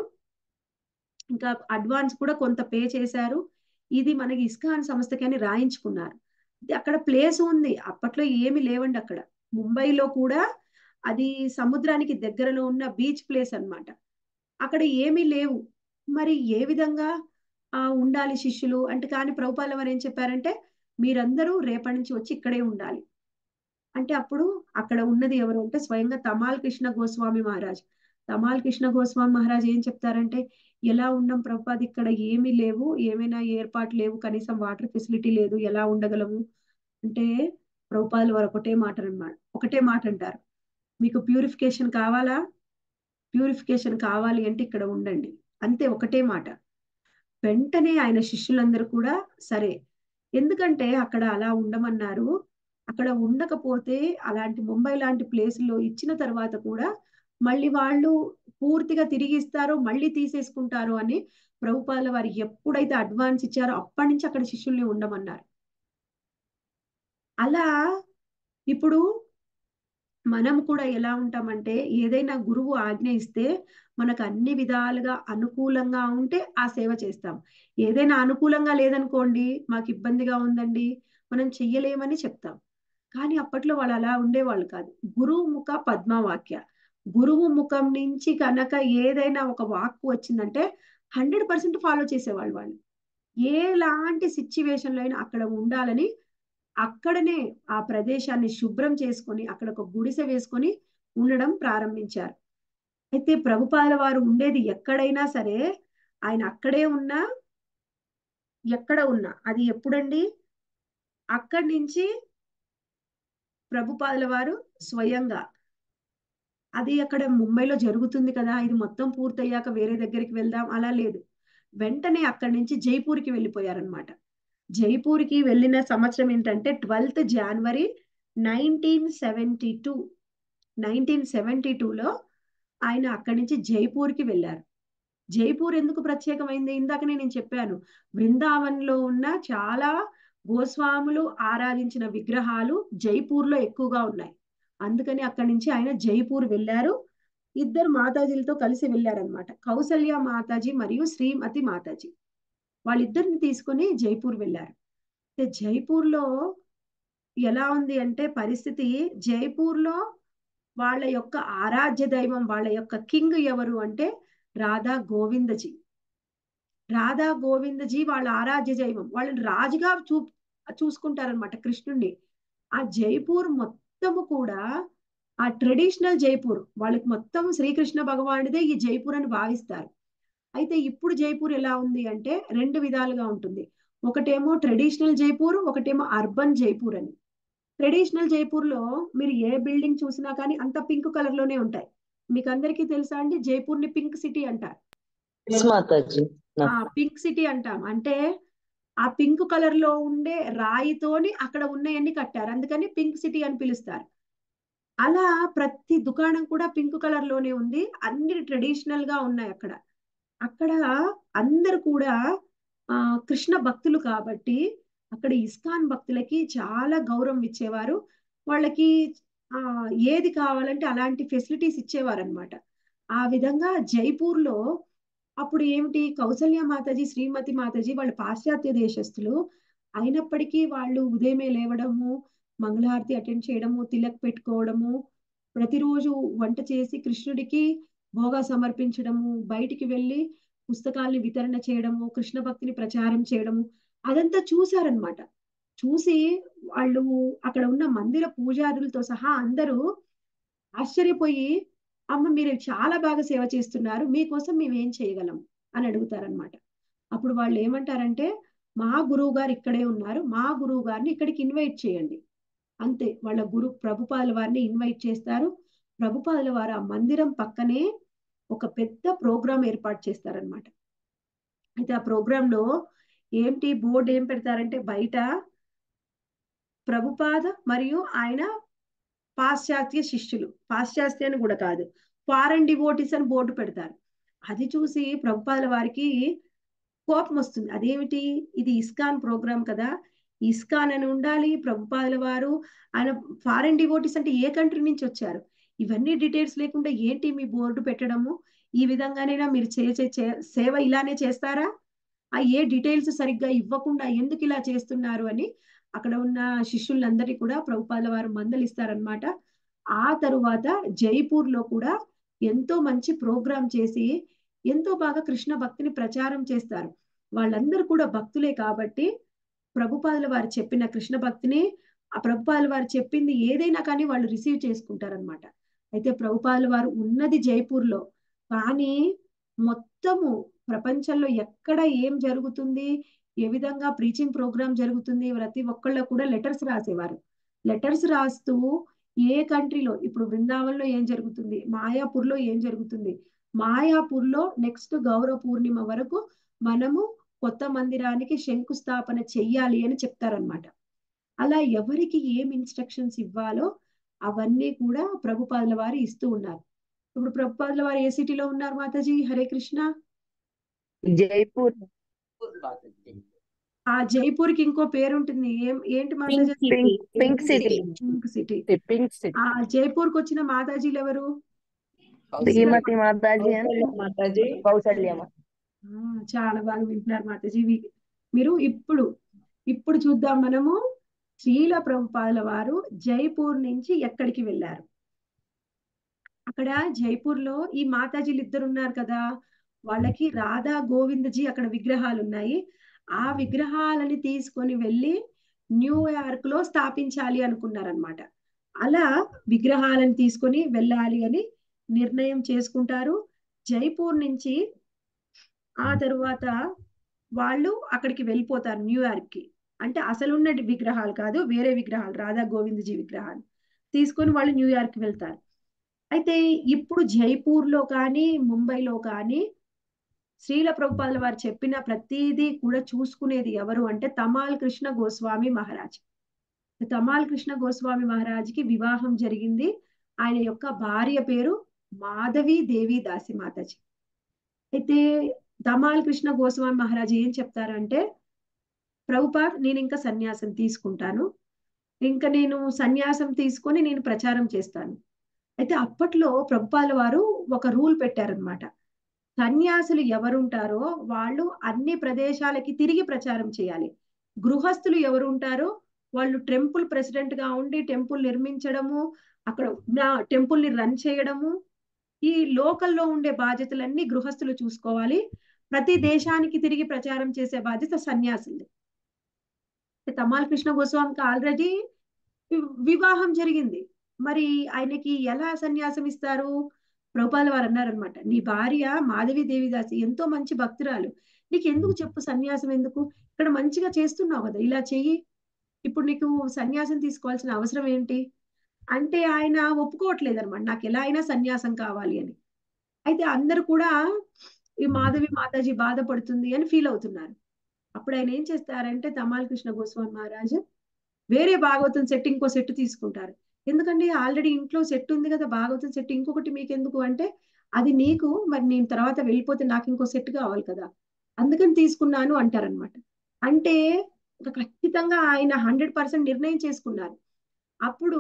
ఇంకా అడ్వాన్స్ కూడా కొంత పే చేశారు ఇది మనకి ఇస్కాన్ సంస్థకి అని రాయించుకున్నారు ఇది అక్కడ ప్లేస్ ఉంది అప్పట్లో ఏమి లేవండి అక్కడ ముంబైలో కూడా అది సముద్రానికి దగ్గరలో ఉన్న బీచ్ ప్లేస్ అన్నమాట అక్కడ ఏమీ లేవు మరి ఏ విధంగా ఆ ఉండాలి శిష్యులు అంటే కానీ ప్రభుపాల వారు ఏం చెప్పారంటే మీరందరూ రేపటి నుంచి వచ్చి ఇక్కడే ఉండాలి అంటే అప్పుడు అక్కడ ఉన్నది ఎవరు అంటే స్వయంగా తమాల్ కృష్ణ గోస్వామి మహారాజ్ తమాల్ కృష్ణ గోస్వామి మహారాజ్ ఏం చెప్తారంటే ఎలా ఉన్నాం ప్రభుపాద్ ఇక్కడ ఏమీ లేవు ఏమైనా ఏర్పాటు లేవు కనీసం వాటర్ ఫెసిలిటీ లేదు ఎలా ఉండగలము అంటే ప్రభుపాదులు వారు ఒకటే మాట అన్నమాట ఒకటే మాట అంటారు మీకు ప్యూరిఫికేషన్ కావాలా ప్యూరిఫికేషన్ కావాలి అంటే ఇక్కడ ఉండండి అంతే ఒకటే మాట వెంటనే ఆయన శిష్యులందరూ కూడా సరే ఎందుకంటే అక్కడ అలా ఉండమన్నారు అక్కడ ఉండకపోతే అలాంటి ముంబై లాంటి ప్లేసుల్లో ఇచ్చిన తర్వాత కూడా మళ్ళీ వాళ్ళు పూర్తిగా తిరిగి ఇస్తారో మళ్ళీ తీసేసుకుంటారు అని ప్రభుపాల వారు ఎప్పుడైతే అడ్వాన్స్ ఇచ్చారో అప్పటి నుంచి అక్కడ శిష్యుల్ని ఉండమన్నారు అలా ఇప్పుడు మనం కూడా ఎలా ఉంటామంటే ఏదైనా గురువు ఆజ్ఞ ఇస్తే మనకు అన్ని విధాలుగా అనుకూలంగా ఉంటే ఆ సేవ చేస్తాం ఏదైనా అనుకూలంగా లేదనుకోండి మాకు ఇబ్బందిగా ఉందండి మనం చెయ్యలేమని చెప్తాం కానీ అప్పట్లో వాళ్ళు అలా ఉండేవాళ్ళు కాదు గురువు ముఖ పద్మవాక్య గురువు ముఖం నుంచి కనుక ఏదైనా ఒక వాక్కు వచ్చిందంటే హండ్రెడ్ పర్సెంట్ ఫాలో చేసేవాళ్ళు వాళ్ళు ఎలాంటి సిచ్యువేషన్లో అయినా అక్కడ ఉండాలని అక్కడనే ఆ ప్రదేశాన్ని శుభ్రం చేసుకొని అక్కడ ఒక గుడిసె వేసుకొని ఉండడం ప్రారంభించారు అయితే ప్రభుపాల వారు ఉండేది ఎక్కడైనా సరే ఆయన అక్కడే ఉన్నా ఎక్కడ ఉన్నా అది ఎప్పుడండి అక్కడి నుంచి ప్రభుపాదుల వారు స్వయంగా అది అక్కడ ముంబైలో జరుగుతుంది కదా ఇది మొత్తం పూర్తయ్యాక వేరే దగ్గరికి వెళ్దాం అలా లేదు వెంటనే అక్కడి నుంచి జైపూర్కి వెళ్ళిపోయారనమాట జైపూర్కి వెళ్ళిన సంవత్సరం ఏంటంటే twelfth January nineteen seventy two nineteen seventy టూలో ఆయన అక్కడి నుంచి జైపూర్కి వెళ్ళారు జైపూర్ ఎందుకు ప్రత్యేకమైంది ఇందాక నేను చెప్పాను బృందావన్లో ఉన్న చాలా గోస్వాములు ఆరాధించిన విగ్రహాలు జైపూర్లో ఎక్కువగా ఉన్నాయి అందుకని అక్కడి నుంచి ఆయన జైపూర్ వెళ్ళారు ఇద్దరు మాతాజీలతో కలిసి వెళ్ళారనమాట కౌసల్య మాతాజీ మరియు శ్రీమతి మాతాజీ వాళ్ళిద్దరిని తీసుకొని జైపూర్ వెళ్ళారు జైపూర్లో ఎలా ఉంది అంటే పరిస్థితి జైపూర్లో వాళ్ళ యొక్క ఆరాధ్య దైవం వాళ్ళ యొక్క కింగ్ ఎవరు అంటే రాధా గోవిందజీ రాధా గోవిందజీ వాళ్ళ ఆరాధ్య దైవం వాళ్ళని రాజుగా చూ చూసుకుంటారనమాట కృష్ణుణ్ణి ఆ జైపూర్ మొత్తము కూడా ఆ ట్రెడిషనల్ జైపూర్ వాళ్ళకి మొత్తం శ్రీకృష్ణ భగవానుడిదే ఈ జైపూర్ అని భావిస్తారు అయితే ఇప్పుడు జైపూర్ ఎలా ఉంది అంటే రెండు విధాలుగా ఉంటుంది ఒకటేమో ట్రెడిషనల్ జైపూర్ ఒకటేమో అర్బన్ జైపూర్ అని ట్రెడిషనల్ జైపూర్ లో మీరు ఏ బిల్డింగ్ చూసినా కానీ అంత పింక్ కలర్ లోనే ఉంటాయి మీకు అందరికీ తెలుసా అండి జైపూర్ ని పింక్ సిటీ అంటారు మాతాజీ ఆ పింక్ సిటీ అంటాం అంటే ఆ పింక్ కలర్ లో ఉండే రాయితోని అక్కడ ఉన్నాయన్ని కట్టారు అందుకని పింక్ సిటీ అని పిలుస్తారు అలా ప్రతి దుకాణం కూడా పింక్ కలర్ లోనే ఉంది అన్ని ట్రెడిషనల్ గా ఉన్నాయి అక్కడ అక్కడ అందరు కూడా ఆ కృష్ణ భక్తులు కాబట్టి అక్కడ ఇస్కాన్ భక్తులకి చాలా గౌరవం ఇచ్చేవారు వాళ్ళకి ఆ ఏది కావాలంటే అలాంటి ఫెసిలిటీస్ ఇచ్చేవారు అనమాట ఆ విధంగా జైపూర్ లో అప్పుడు ఏమిటి కౌసల్య మాతాజీ శ్రీమతి మాతాజీ వాళ్ళు పాశ్చాత్య దేశస్తులు అయినప్పటికీ వాళ్ళు ఉదయమే లేవడము మంగళహారతి అటెండ్ చేయడము తిలక్ పెట్టుకోవడము ప్రతిరోజు వంట చేసి కృష్ణుడికి భోగా సమర్పించడము బయటికి వెళ్ళి పుస్తకాల్ని వితరణ చేయడము కృష్ణ భక్తిని ప్రచారం చేయడము అదంతా చూశారనమాట చూసి వాళ్ళు అక్కడ ఉన్న మందిర పూజారులతో సహా అందరూ ఆశ్చర్యపోయి అమ్మ మీరు చాలా బాగా సేవ చేస్తున్నారు మీకోసం మేము ఏం చేయగలం అని అడుగుతారనమాట అప్పుడు వాళ్ళు ఏమంటారంటే మా గురువు గారు ఇక్కడే ఉన్నారు మా గురువు గారిని ఇక్కడికి ఇన్వైట్ చేయండి అంతే వాళ్ళ గురు ప్రభుపాదుల వారిని ఇన్వైట్ చేస్తారు ప్రభుపాదుల వారు ఆ మందిరం పక్కనే ఒక పెద్ద ప్రోగ్రాం ఏర్పాటు చేస్తారనమాట అయితే ఆ ప్రోగ్రామ్ లో ఏంటి బోర్డు ఏం పెడతారంటే బయట ప్రభుపాద మరియు ఆయన పాశ్చాత్య శిష్యులు పాశ్చాత్య అని కూడా కాదు ఫారెన్ డివోటీస్ అని బోర్డు పెడతారు అది చూసి ప్రభుపాదుల వారికి కోపం వస్తుంది అదేమిటి ఇది ఇస్కాన్ ప్రోగ్రామ్ కదా ఇస్కాన్ అని ఉండాలి ప్రభుపాదుల వారు ఆయన ఫారెన్ డివోటీస్ అంటే ఏ కంట్రీ నుంచి వచ్చారు ఇవన్నీ డీటెయిల్స్ లేకుండా ఏంటి మీ బోర్డు పెట్టడము ఈ విధంగానైనా మీరు చేసే సేవ ఇలానే చేస్తారా ఆ ఏ డీటెయిల్స్ సరిగ్గా ఇవ్వకుండా ఎందుకు ఇలా చేస్తున్నారు అని అక్కడ ఉన్న శిష్యులందరినీ కూడా ప్రభుపాదుల వారు మందలిస్తారనమాట ఆ తరువాత జైపూర్ లో కూడా ఎంతో మంచి ప్రోగ్రాం చేసి ఎంతో బాగా కృష్ణ భక్తిని ప్రచారం చేస్తారు వాళ్ళందరూ కూడా భక్తులే కాబట్టి ప్రభుపాదుల వారు చెప్పిన కృష్ణ భక్తిని ఆ ప్రభుపాదుల వారు చెప్పింది ఏదైనా కానీ వాళ్ళు రిసీవ్ చేసుకుంటారనమాట అయితే ప్రభుపాదుల వారు ఉన్నది జైపూర్ లో కానీ మొత్తము ప్రపంచంలో ఎక్కడ ఏం జరుగుతుంది ఏ విధంగా ప్రీచింగ్ ప్రోగ్రామ్ జరుగుతుంది ప్రతి ఒక్కళ్ళ కూడా లెటర్స్ రాసేవారు లెటర్స్ రాస్తూ ఏ కంట్రీలో ఇప్పుడు బృందావన్లో ఏం జరుగుతుంది మాయాపూర్ లో ఏం జరుగుతుంది మాయాపూర్ లో నెక్స్ట్ గౌరవ పూర్ణిమ వరకు మనము కొత్త మందిరానికి శంకుస్థాపన చెయ్యాలి అని చెప్తారనమాట అలా ఎవరికి ఏం ఇన్స్ట్రక్షన్స్ ఇవ్వాలో అవన్నీ కూడా ప్రభుపాదుల వారు ఇస్తూ ఉన్నారు ఇప్పుడు ప్రభుపాదుల వారు ఏ సిటీలో ఉన్నారు మాతాజీ హరే కృష్ణ జైపూర్ ఆ జైపూర్ కి ఇంకో పేరు ఉంటుంది ఏం ఏంటి మాతాజీ pink pink city pink city pink city ఆ జైపూర్ కి వచ్చిన మాతాజీలు ఎవరు శ్రీమతి మాతాజీ అని మాతాజీ కౌసల్యమ్మ ఆ, చాలా బాగా వింటున్నారు మాతాజీ వి- మీరు ఇప్పుడు ఇప్పుడు చూద్దాం మనము శ్రీల ప్రభుపాదుల వారు జైపూర్ నుంచి ఎక్కడికి వెళ్ళారు అక్కడ జైపూర్ లో ఈ మాతాజీలు ఇద్దరు ఉన్నారు కదా వాళ్ళకి రాధా గోవిందజీ అక్కడ విగ్రహాలు ఉన్నాయి ఆ విగ్రహాలని తీసుకొని వెళ్ళి న్యూయార్క్ లో స్థాపించాలి అనుకున్నారనమాట అలా విగ్రహాలను తీసుకొని వెళ్ళాలి అని నిర్ణయం చేసుకుంటారు జైపూర్ నుంచి ఆ తరువాత వాళ్ళు అక్కడికి వెళ్ళిపోతారు న్యూయార్క్ కి అంటే అసలున్న విగ్రహాలు కాదు వేరే విగ్రహాలు రాధా గోవిందజీ విగ్రహాలు తీసుకొని వాళ్ళు న్యూయార్క్ కి వెళ్తారు అయితే ఇప్పుడు జైపూర్ లో కానీ ముంబైలో కానీ శ్రీల ప్రభుపాదుల వారు చెప్పిన ప్రతిదీ కూడా చూసుకునేది ఎవరు అంటే తమాల్ కృష్ణ గోస్వామి మహారాజ్ తమాల్ కృష్ణ గోస్వామి మహారాజ్కి వివాహం జరిగింది ఆయన యొక్క భార్య పేరు మాధవి దేవి దాసి మాతాజీ అయితే దమాల్ కృష్ణ గోస్వామి మహారాజ్ ఏం చెప్తారంటే ప్రభుపాద్ నేను ఇంకా సన్యాసం తీసుకుంటాను ఇంకా నేను సన్యాసం తీసుకొని నేను ప్రచారం చేస్తాను అయితే అప్పట్లో ప్రభుపాల వారు ఒక రూల్ పెట్టారనమాట సన్యాసులు ఎవరుంటారో వాళ్ళు అన్ని ప్రదేశాలకి తిరిగి ప్రచారం చేయాలి గృహస్థులు ఎవరుంటారో వాళ్ళు టెంపుల్ ప్రెసిడెంట్ గా ఉండి టెంపుల్ నిర్మించడము అక్కడ టెంపుల్ ని రన్ చేయడము ఈ లోకల్లో ఉండే బాధ్యతలన్నీ గృహస్థులు చూసుకోవాలి ప్రతి దేశానికి తిరిగి ప్రచారం చేసే బాధ్యత సన్యాసులు తమాల్ కృష్ణ గోస్వామికి ఆల్రెడీ వివాహం జరిగింది మరి ఆయనకి ఎలా సన్యాసం ఇస్తారు ప్రభుపాల వారు అన్నారనమాట నీ భార్య మాధవి దేవిదాసి ఎంతో మంచి భక్తురాలు నీకు ఎందుకు చెప్పు సన్యాసం ఎందుకు ఇక్కడ మంచిగా చేస్తున్నావు కదా ఇలా చెయ్యి ఇప్పుడు నీకు సన్యాసం తీసుకోవాల్సిన అవసరం ఏంటి అంటే ఆయన ఒప్పుకోవట్లేదు అనమాట నాకు ఎలా అయినా సన్యాసం కావాలి అని అయితే అందరు కూడా ఈ మాధవి మాతాజీ బాధపడుతుంది అని ఫీల్ అవుతున్నారు అప్పుడు ఆయన ఏం చేస్తారంటే తమాల్ కృష్ణ గోస్వామి మహారాజు వేరే భాగవతం సెట్ ఇంకో సెట్ తీసుకుంటారు ఎందుకంటే ఆల్రెడీ ఇంట్లో సెట్ ఉంది కదా భాగవతం సెట్ ఇంకొకటి మీకెందుకు అంటే అది నీకు మరి నేను తర్వాత వెళ్ళిపోతే నాకు ఇంకో సెట్ కావాలి కదా అందుకని తీసుకున్నాను అంటారనమాట అంటే ఇంకా ఖచ్చితంగా ఆయన హండ్రెడ్ పర్సెంట్ నిర్ణయం చేసుకున్నారు అప్పుడు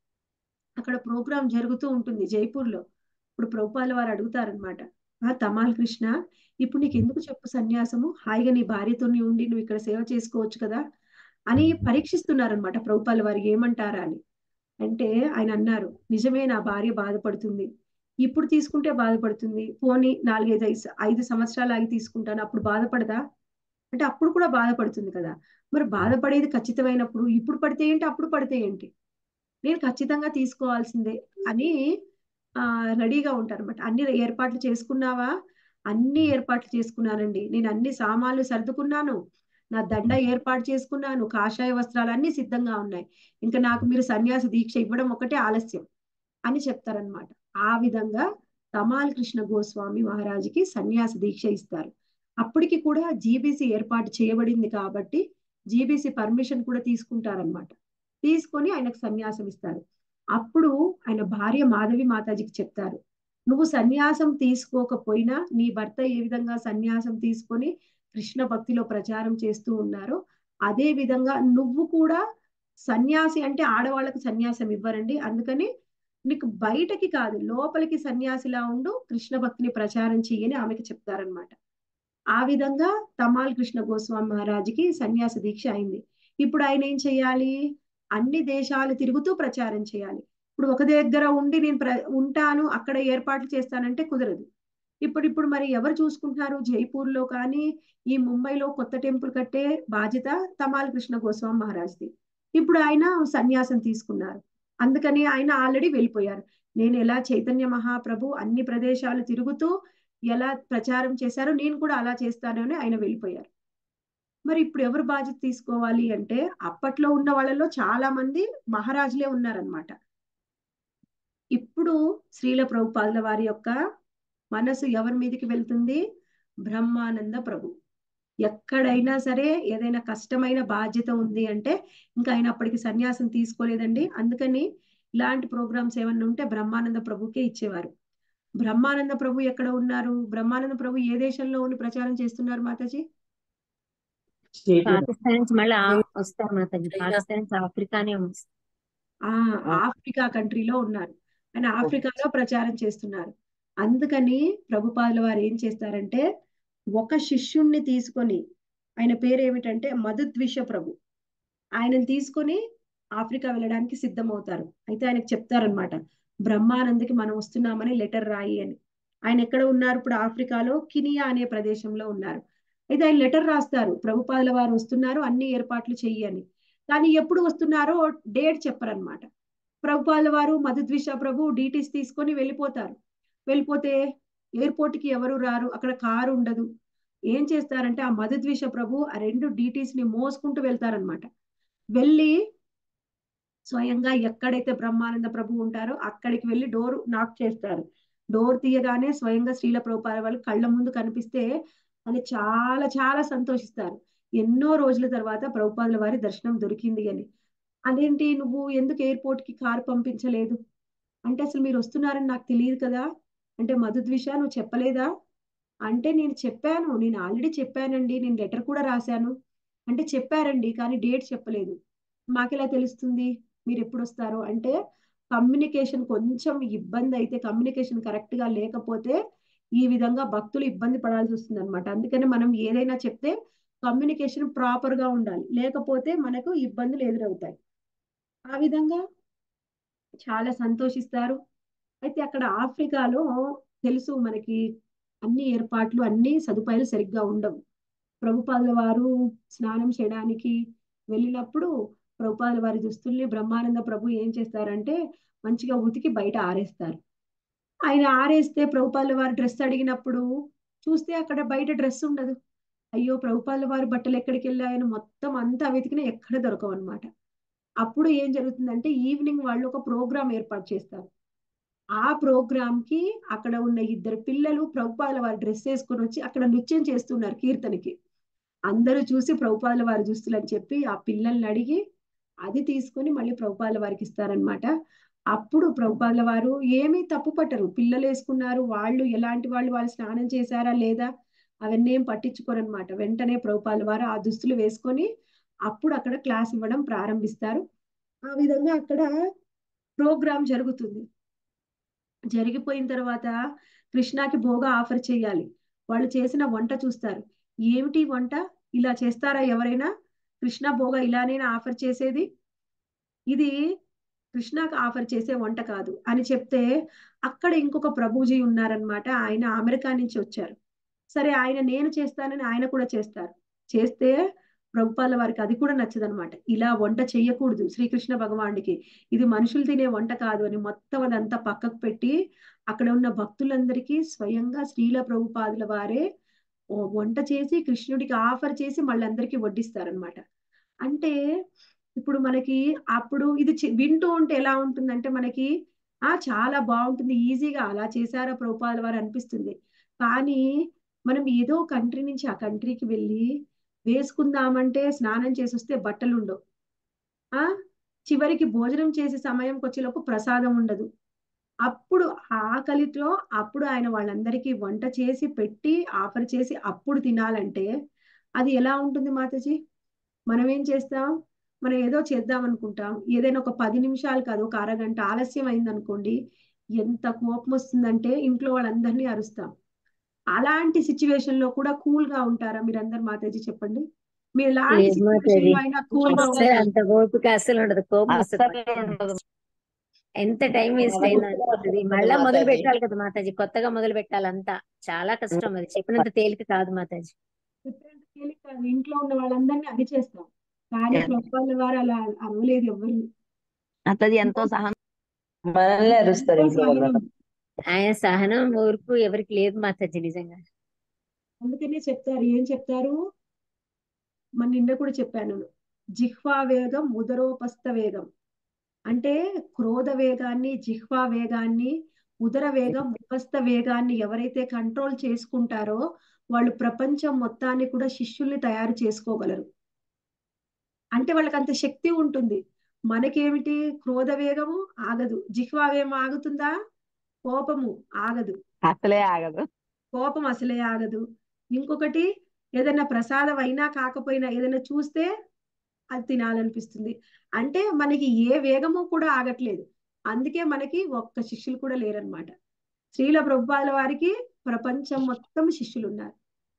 అక్కడ ప్రోగ్రాం జరుగుతూ ఉంటుంది జైపూర్లో ఇప్పుడు ప్రభుపాల వారు అడుగుతారనమాట ఆ తమాల్ కృష్ణ ఇప్పుడు నీకు ఎందుకు చెప్పు సన్యాసము హాయిగా నీ భార్యతో ఉండి నువ్వు ఇక్కడ సేవ చేసుకోవచ్చు కదా అని పరీక్షిస్తున్నారనమాట ప్రభుపాల వారు ఏమంటారా అని అంటే ఆయన అన్నారు నిజమే నా భార్య బాధపడుతుంది ఇప్పుడు తీసుకుంటే బాధపడుతుంది పోనీ నాలుగైదు ఐదు ఐదు సంవత్సరాలు ఆగి తీసుకుంటాను అప్పుడు బాధపడదా అంటే అప్పుడు కూడా బాధపడుతుంది కదా మరి బాధపడేది ఖచ్చితమైనప్పుడు ఇప్పుడు పడితే ఏంటి అప్పుడు పడితే ఏంటి నేను ఖచ్చితంగా తీసుకోవాల్సిందే అని ఆ రెడీగా ఉంటారన్నమాట అన్ని ఏర్పాట్లు చేసుకున్నావా అన్ని ఏర్పాట్లు చేసుకున్నానండి నేను అన్ని సామాన్లు సర్దుకున్నాను నా దండ ఏర్పాటు చేసుకున్నాను కాషాయ వస్త్రాలు అన్ని సిద్ధంగా ఉన్నాయి ఇంకా నాకు మీరు సన్యాస దీక్ష ఇవ్వడం ఒకటే ఆలస్యం అని చెప్తారనమాట ఆ విధంగా తమాల్ కృష్ణ గోస్వామి మహారాజుకి సన్యాస దీక్ష ఇస్తారు అప్పటికి కూడా జీబీసీ ఏర్పాటు చేయబడింది కాబట్టి జీబీసీ పర్మిషన్ కూడా తీసుకుంటారనమాట తీసుకొని ఆయనకు సన్యాసం ఇస్తారు అప్పుడు ఆయన భార్య మాధవి మాతాజీకి చెప్తారు నువ్వు సన్యాసం తీసుకోకపోయినా నీ భర్త ఏ విధంగా సన్యాసం తీసుకొని కృష్ణ భక్తిలో ప్రచారం చేస్తూ ఉన్నారో అదే విధంగా నువ్వు కూడా సన్యాసి అంటే ఆడవాళ్ళకు సన్యాసం ఇవ్వరండి అందుకని నీకు బయటకి కాదు లోపలికి సన్యాసిలా ఉండు కృష్ణ భక్తిని ప్రచారం చెయ్యని ఆమెకి చెప్తారనమాట ఆ విధంగా తమాల్ కృష్ణ గోస్వామి మహారాజుకి సన్యాస దీక్ష అయింది ఇప్పుడు ఆయన ఏం చేయాలి అన్ని దేశాలు తిరుగుతూ ప్రచారం చేయాలి ఇప్పుడు ఒక దగ్గర ఉండి నేను ప్ర ఉంటాను అక్కడ ఏర్పాట్లు చేస్తానంటే కుదరదు ఇప్పుడు ఇప్పుడు మరి ఎవరు చూసుకుంటున్నారు జైపూర్లో కానీ ఈ ముంబైలో కొత్త టెంపుల్ కట్టే బాధ్యత తమాల్ కృష్ణ గోస్వామి మహారాజ్ది ఇప్పుడు ఆయన సన్యాసం తీసుకున్నారు అందుకని ఆయన ఆల్రెడీ వెళ్ళిపోయారు నేను ఎలా చైతన్య మహాప్రభు అన్ని ప్రదేశాలు తిరుగుతూ ఎలా ప్రచారం చేశారో నేను కూడా అలా చేస్తానని ఆయన వెళ్ళిపోయారు మరి ఇప్పుడు ఎవరు బాధ్యత తీసుకోవాలి అంటే అప్పట్లో ఉన్న వాళ్ళలో చాలా మంది మహారాజులే ఉన్నారనమాట ఇప్పుడు శ్రీల ప్రభుపాదుల వారి యొక్క మనసు ఎవరి మీదకి వెళ్తుంది బ్రహ్మానంద ప్రభు ఎక్కడైనా సరే ఏదైనా కష్టమైన బాధ్యత ఉంది అంటే ఇంకా ఆయన అప్పటికి సన్యాసం తీసుకోలేదండి అందుకని ఇలాంటి ప్రోగ్రామ్స్ ఏమన్నా ఉంటే బ్రహ్మానంద ప్రభుకే ఇచ్చేవారు బ్రహ్మానంద ప్రభు ఎక్కడ ఉన్నారు బ్రహ్మానంద ప్రభు ఏ దేశంలో ఉండి ప్రచారం చేస్తున్నారు మాతాజీ పాకిస్తాన్ నుంచి మళ్ళీ వస్తారు మాతాజీ పాకిస్తాన్ నుంచి ఆఫ్రికానే ఆ ఆఫ్రికా కంట్రీలో ఉన్నారు ఆయన ఆఫ్రికాలో ప్రచారం చేస్తున్నారు అందుకని ప్రభుపాదుల వారు ఏం చేస్తారంటే ఒక శిష్యుణ్ణి తీసుకొని ఆయన పేరు ఏమిటంటే మధుద్విష ప్రభు ఆయనను తీసుకొని ఆఫ్రికా వెళ్ళడానికి సిద్ధమవుతారు అయితే ఆయనకు చెప్తారనమాట బ్రహ్మానందకి మనం వస్తున్నామని లెటర్ రాయి అని ఆయన ఎక్కడ ఉన్నారు ఇప్పుడు ఆఫ్రికాలో కినియా అనే ప్రదేశంలో ఉన్నారు అయితే ఆయన లెటర్ రాస్తారు ప్రభుపాదుల వారు వస్తున్నారు అన్ని ఏర్పాట్లు చెయ్యి అని కానీ ఎప్పుడు వస్తున్నారో డేట్ చెప్పరనమాట ప్రభుపాదుల వారు మధుద్విష ప్రభు డీటీస్ తీసుకొని వెళ్ళిపోతారు వెళ్ళిపోతే ఎయిర్పోర్ట్ కి ఎవరు రారు అక్కడ కారు ఉండదు ఏం చేస్తారంటే ఆ మధుద్విష ప్రభు ఆ రెండు డీటీస్ ని మోసుకుంటూ వెళ్తారనమాట వెళ్ళి స్వయంగా ఎక్కడైతే బ్రహ్మానంద ప్రభు ఉంటారో అక్కడికి వెళ్ళి డోర్ నాక్ చేస్తారు డోర్ తీయగానే స్వయంగా శ్రీల ప్రభుపాద వాళ్ళు కళ్ళ ముందు కనిపిస్తే అని చాలా చాలా సంతోషిస్తారు ఎన్నో రోజుల తర్వాత ప్రభుపాదుల వారి దర్శనం దొరికింది అని అదేంటి నువ్వు ఎందుకు ఎయిర్పోర్ట్ కి కారు పంపించలేదు అంటే అసలు మీరు వస్తున్నారని నాకు తెలియదు కదా అంటే మధుద్విష నువ్వు చెప్పలేదా అంటే నేను చెప్పాను నేను ఆల్రెడీ చెప్పానండి నేను లెటర్ కూడా రాశాను అంటే చెప్పారండి కానీ డేట్ చెప్పలేదు మాకెలా తెలుస్తుంది మీరు ఎప్పుడు వస్తారో అంటే కమ్యూనికేషన్ కొంచెం ఇబ్బంది అయితే కమ్యూనికేషన్ కరెక్ట్ గా లేకపోతే ఈ విధంగా భక్తులు ఇబ్బంది పడాల్సి వస్తుంది అనమాట అందుకని మనం ఏదైనా చెప్తే కమ్యూనికేషన్ ప్రాపర్ గా ఉండాలి లేకపోతే మనకు ఇబ్బందులు ఎదురవుతాయి ఆ విధంగా చాలా సంతోషిస్తారు అయితే అక్కడ ఆఫ్రికాలో తెలుసు మనకి అన్ని ఏర్పాట్లు అన్ని సదుపాయాలు సరిగ్గా ఉండవు ప్రభుపాదుల వారు స్నానం చేయడానికి వెళ్ళినప్పుడు ప్రభుపాదుల వారి దుస్తుల్ని బ్రహ్మానంద ప్రభు ఏం చేస్తారంటే మంచిగా ఉతికి బయట ఆరేస్తారు ఆయన ఆరేస్తే ప్రభుపాదుల వారు డ్రెస్ అడిగినప్పుడు చూస్తే అక్కడ బయట డ్రెస్ ఉండదు అయ్యో ప్రభుపాదుల వారి బట్టలు ఎక్కడికి వెళ్ళాయని మొత్తం అంతా వెతికినా ఎక్కడ దొరకవు అనమాట అప్పుడు ఏం జరుగుతుందంటే ఈవినింగ్ వాళ్ళు ఒక ప్రోగ్రామ్ ఏర్పాటు చేస్తారు ఆ ప్రోగ్రామ్ కి అక్కడ ఉన్న ఇద్దరు పిల్లలు ప్రభుపాదుల వారి డ్రెస్ వేసుకొని వచ్చి అక్కడ నృత్యం చేస్తున్నారు కీర్తనకి అందరూ చూసి ప్రభుపాదుల వారి దుస్తులు అని చెప్పి ఆ పిల్లల్ని అడిగి అది తీసుకొని మళ్ళీ ప్రభుపాదుల వారికి ఇస్తారనమాట అప్పుడు ప్రభుపాదుల వారు ఏమీ తప్పు పట్టరు పిల్లలు వేసుకున్నారు వాళ్ళు ఎలాంటి వాళ్ళు వాళ్ళు స్నానం చేశారా లేదా అవన్నీ ఏం పట్టించుకోరనమాట వెంటనే ప్రభుపాదుల వారు ఆ దుస్తులు వేసుకొని అప్పుడు అక్కడ క్లాస్ ఇవ్వడం ప్రారంభిస్తారు ఆ విధంగా అక్కడ ప్రోగ్రామ్ జరుగుతుంది జరిగిపోయిన తర్వాత కృష్ణాకి భోగా ఆఫర్ చేయాలి వాళ్ళు చేసిన వంట చూస్తారు ఏమిటి వంట ఇలా చేస్తారా ఎవరైనా కృష్ణ భోగా ఇలానేనా ఆఫర్ చేసేది ఇది కృష్ణకు ఆఫర్ చేసే వంట కాదు అని చెప్తే అక్కడ ఇంకొక ప్రభుజీ ఉన్నారనమాట ఆయన అమెరికా నుంచి వచ్చారు సరే ఆయన నేను చేస్తానని ఆయన కూడా చేస్తారు చేస్తే ప్రభుపాల వారికి అది కూడా నచ్చదనమాట ఇలా వంట చెయ్యకూడదు శ్రీకృష్ణ భగవానుడికి ఇది మనుషులు తినే వంట కాదు అని మొత్తం అదంతా పక్కకు పెట్టి అక్కడ ఉన్న భక్తులందరికీ స్వయంగా శ్రీల ప్రభుపాదుల వారే వంట చేసి కృష్ణుడికి ఆఫర్ చేసి మళ్ళందరికీ వడ్డిస్తారనమాట అంటే ఇప్పుడు మనకి అప్పుడు ఇది వింటూ ఉంటే ఎలా ఉంటుందంటే మనకి ఆ చాలా బాగుంటుంది ఈజీగా అలా చేశారా ప్రభుపాదుల వారు అనిపిస్తుంది కానీ మనం ఏదో కంట్రీ నుంచి ఆ కంట్రీకి వెళ్ళి వేసుకుందామంటే స్నానం చేసి వస్తే బట్టలు ఉండవు ఆ చివరికి భోజనం చేసే సమయంకి వచ్చేలోపు ప్రసాదం ఉండదు అప్పుడు ఆకలితో అప్పుడు ఆయన వాళ్ళందరికీ వంట చేసి పెట్టి ఆఫర్ చేసి అప్పుడు తినాలంటే అది ఎలా ఉంటుంది మాతాజీ మనం ఏం చేస్తాం మనం ఏదో చేద్దాం అనుకుంటాం ఏదైనా ఒక పది నిమిషాలు కాదు ఒక అరగంట ఆలస్యం అయింది అనుకోండి ఎంత కోపం వస్తుందంటే ఇంట్లో వాళ్ళందరినీ అరుస్తాం అలాంటి సిచ్యువేషన్ లో కూడా కూల్ గా ఉంటారా మీరందరు మాతాజీ చెప్పండి మీరు ఎలాంటి లేదు మాతాజీ. సిచ్యువేషన్ లో అయినా కూల్ గా అస్సలు ఉంటారు అంత ఓపిక అస్సలు ఉండదు కోపం వస్తుంది అస్సలు ఉండదు ఎంత టైం వేస్ట్ అయింది అనిపిస్తుంది మళ్ళా మొదలు పెట్టాలి కదా మాతాజీ కొత్తగా మొదలు పెట్టాలంతా చాలా కష్టం అది చెప్పినంత తేలిక కాదు మాతాజీ చెప్పేంత తేలిక కాదు. ఇంట్లో ఉన్న వాళ్ళందరినీ అది చేస్తాం కానీ ప్రభుపాదుల వారు అలా అరవలేదు ఎవరిని అతది ఎంతో సహనం మనల్ని అరుస్తారు ఇంట్లో సహనం. వాళ్ళు ఆయన సహనం ఓర్పు ఎవరికి లేదు మాతాజీ నిజంగా అందుకనే చెప్తారు ఏం చెప్తారు మన నిన్న కూడా చెప్పాను జిహ్వా వేగం ఉదరోపస్థ వేగం అంటే క్రోధ వేగాన్ని జిహ్వా వేగాన్ని ఉదర వేగం ఉపస్థ వేగాన్ని ఎవరైతే కంట్రోల్ చేసుకుంటారో వాళ్ళు ప్రపంచం మొత్తాన్ని కూడా శిష్యుల్ని తయారు చేసుకోగలరు అంటే వాళ్ళకి అంత శక్తి ఉంటుంది మనకేమిటి క్రోధ వేగము ఆగదు జిహ్వా వేగం ఆగుతుందా కోపము ఆగదు అసలే ఆగదు కోపం అసలే ఆగదు ఇంకొకటి ఏదైనా ప్రసాదం అయినా కాకపోయినా ఏదైనా చూస్తే అది తినాలనిపిస్తుంది అంటే మనకి ఏ వేగము కూడా ఆగట్లేదు అందుకే మనకి ఒక్క శిష్యులు కూడా లేరనమాట శ్రీల ప్రభుపాదుల వారికి ప్రపంచం మొత్తం శిష్యులు ఉన్నారు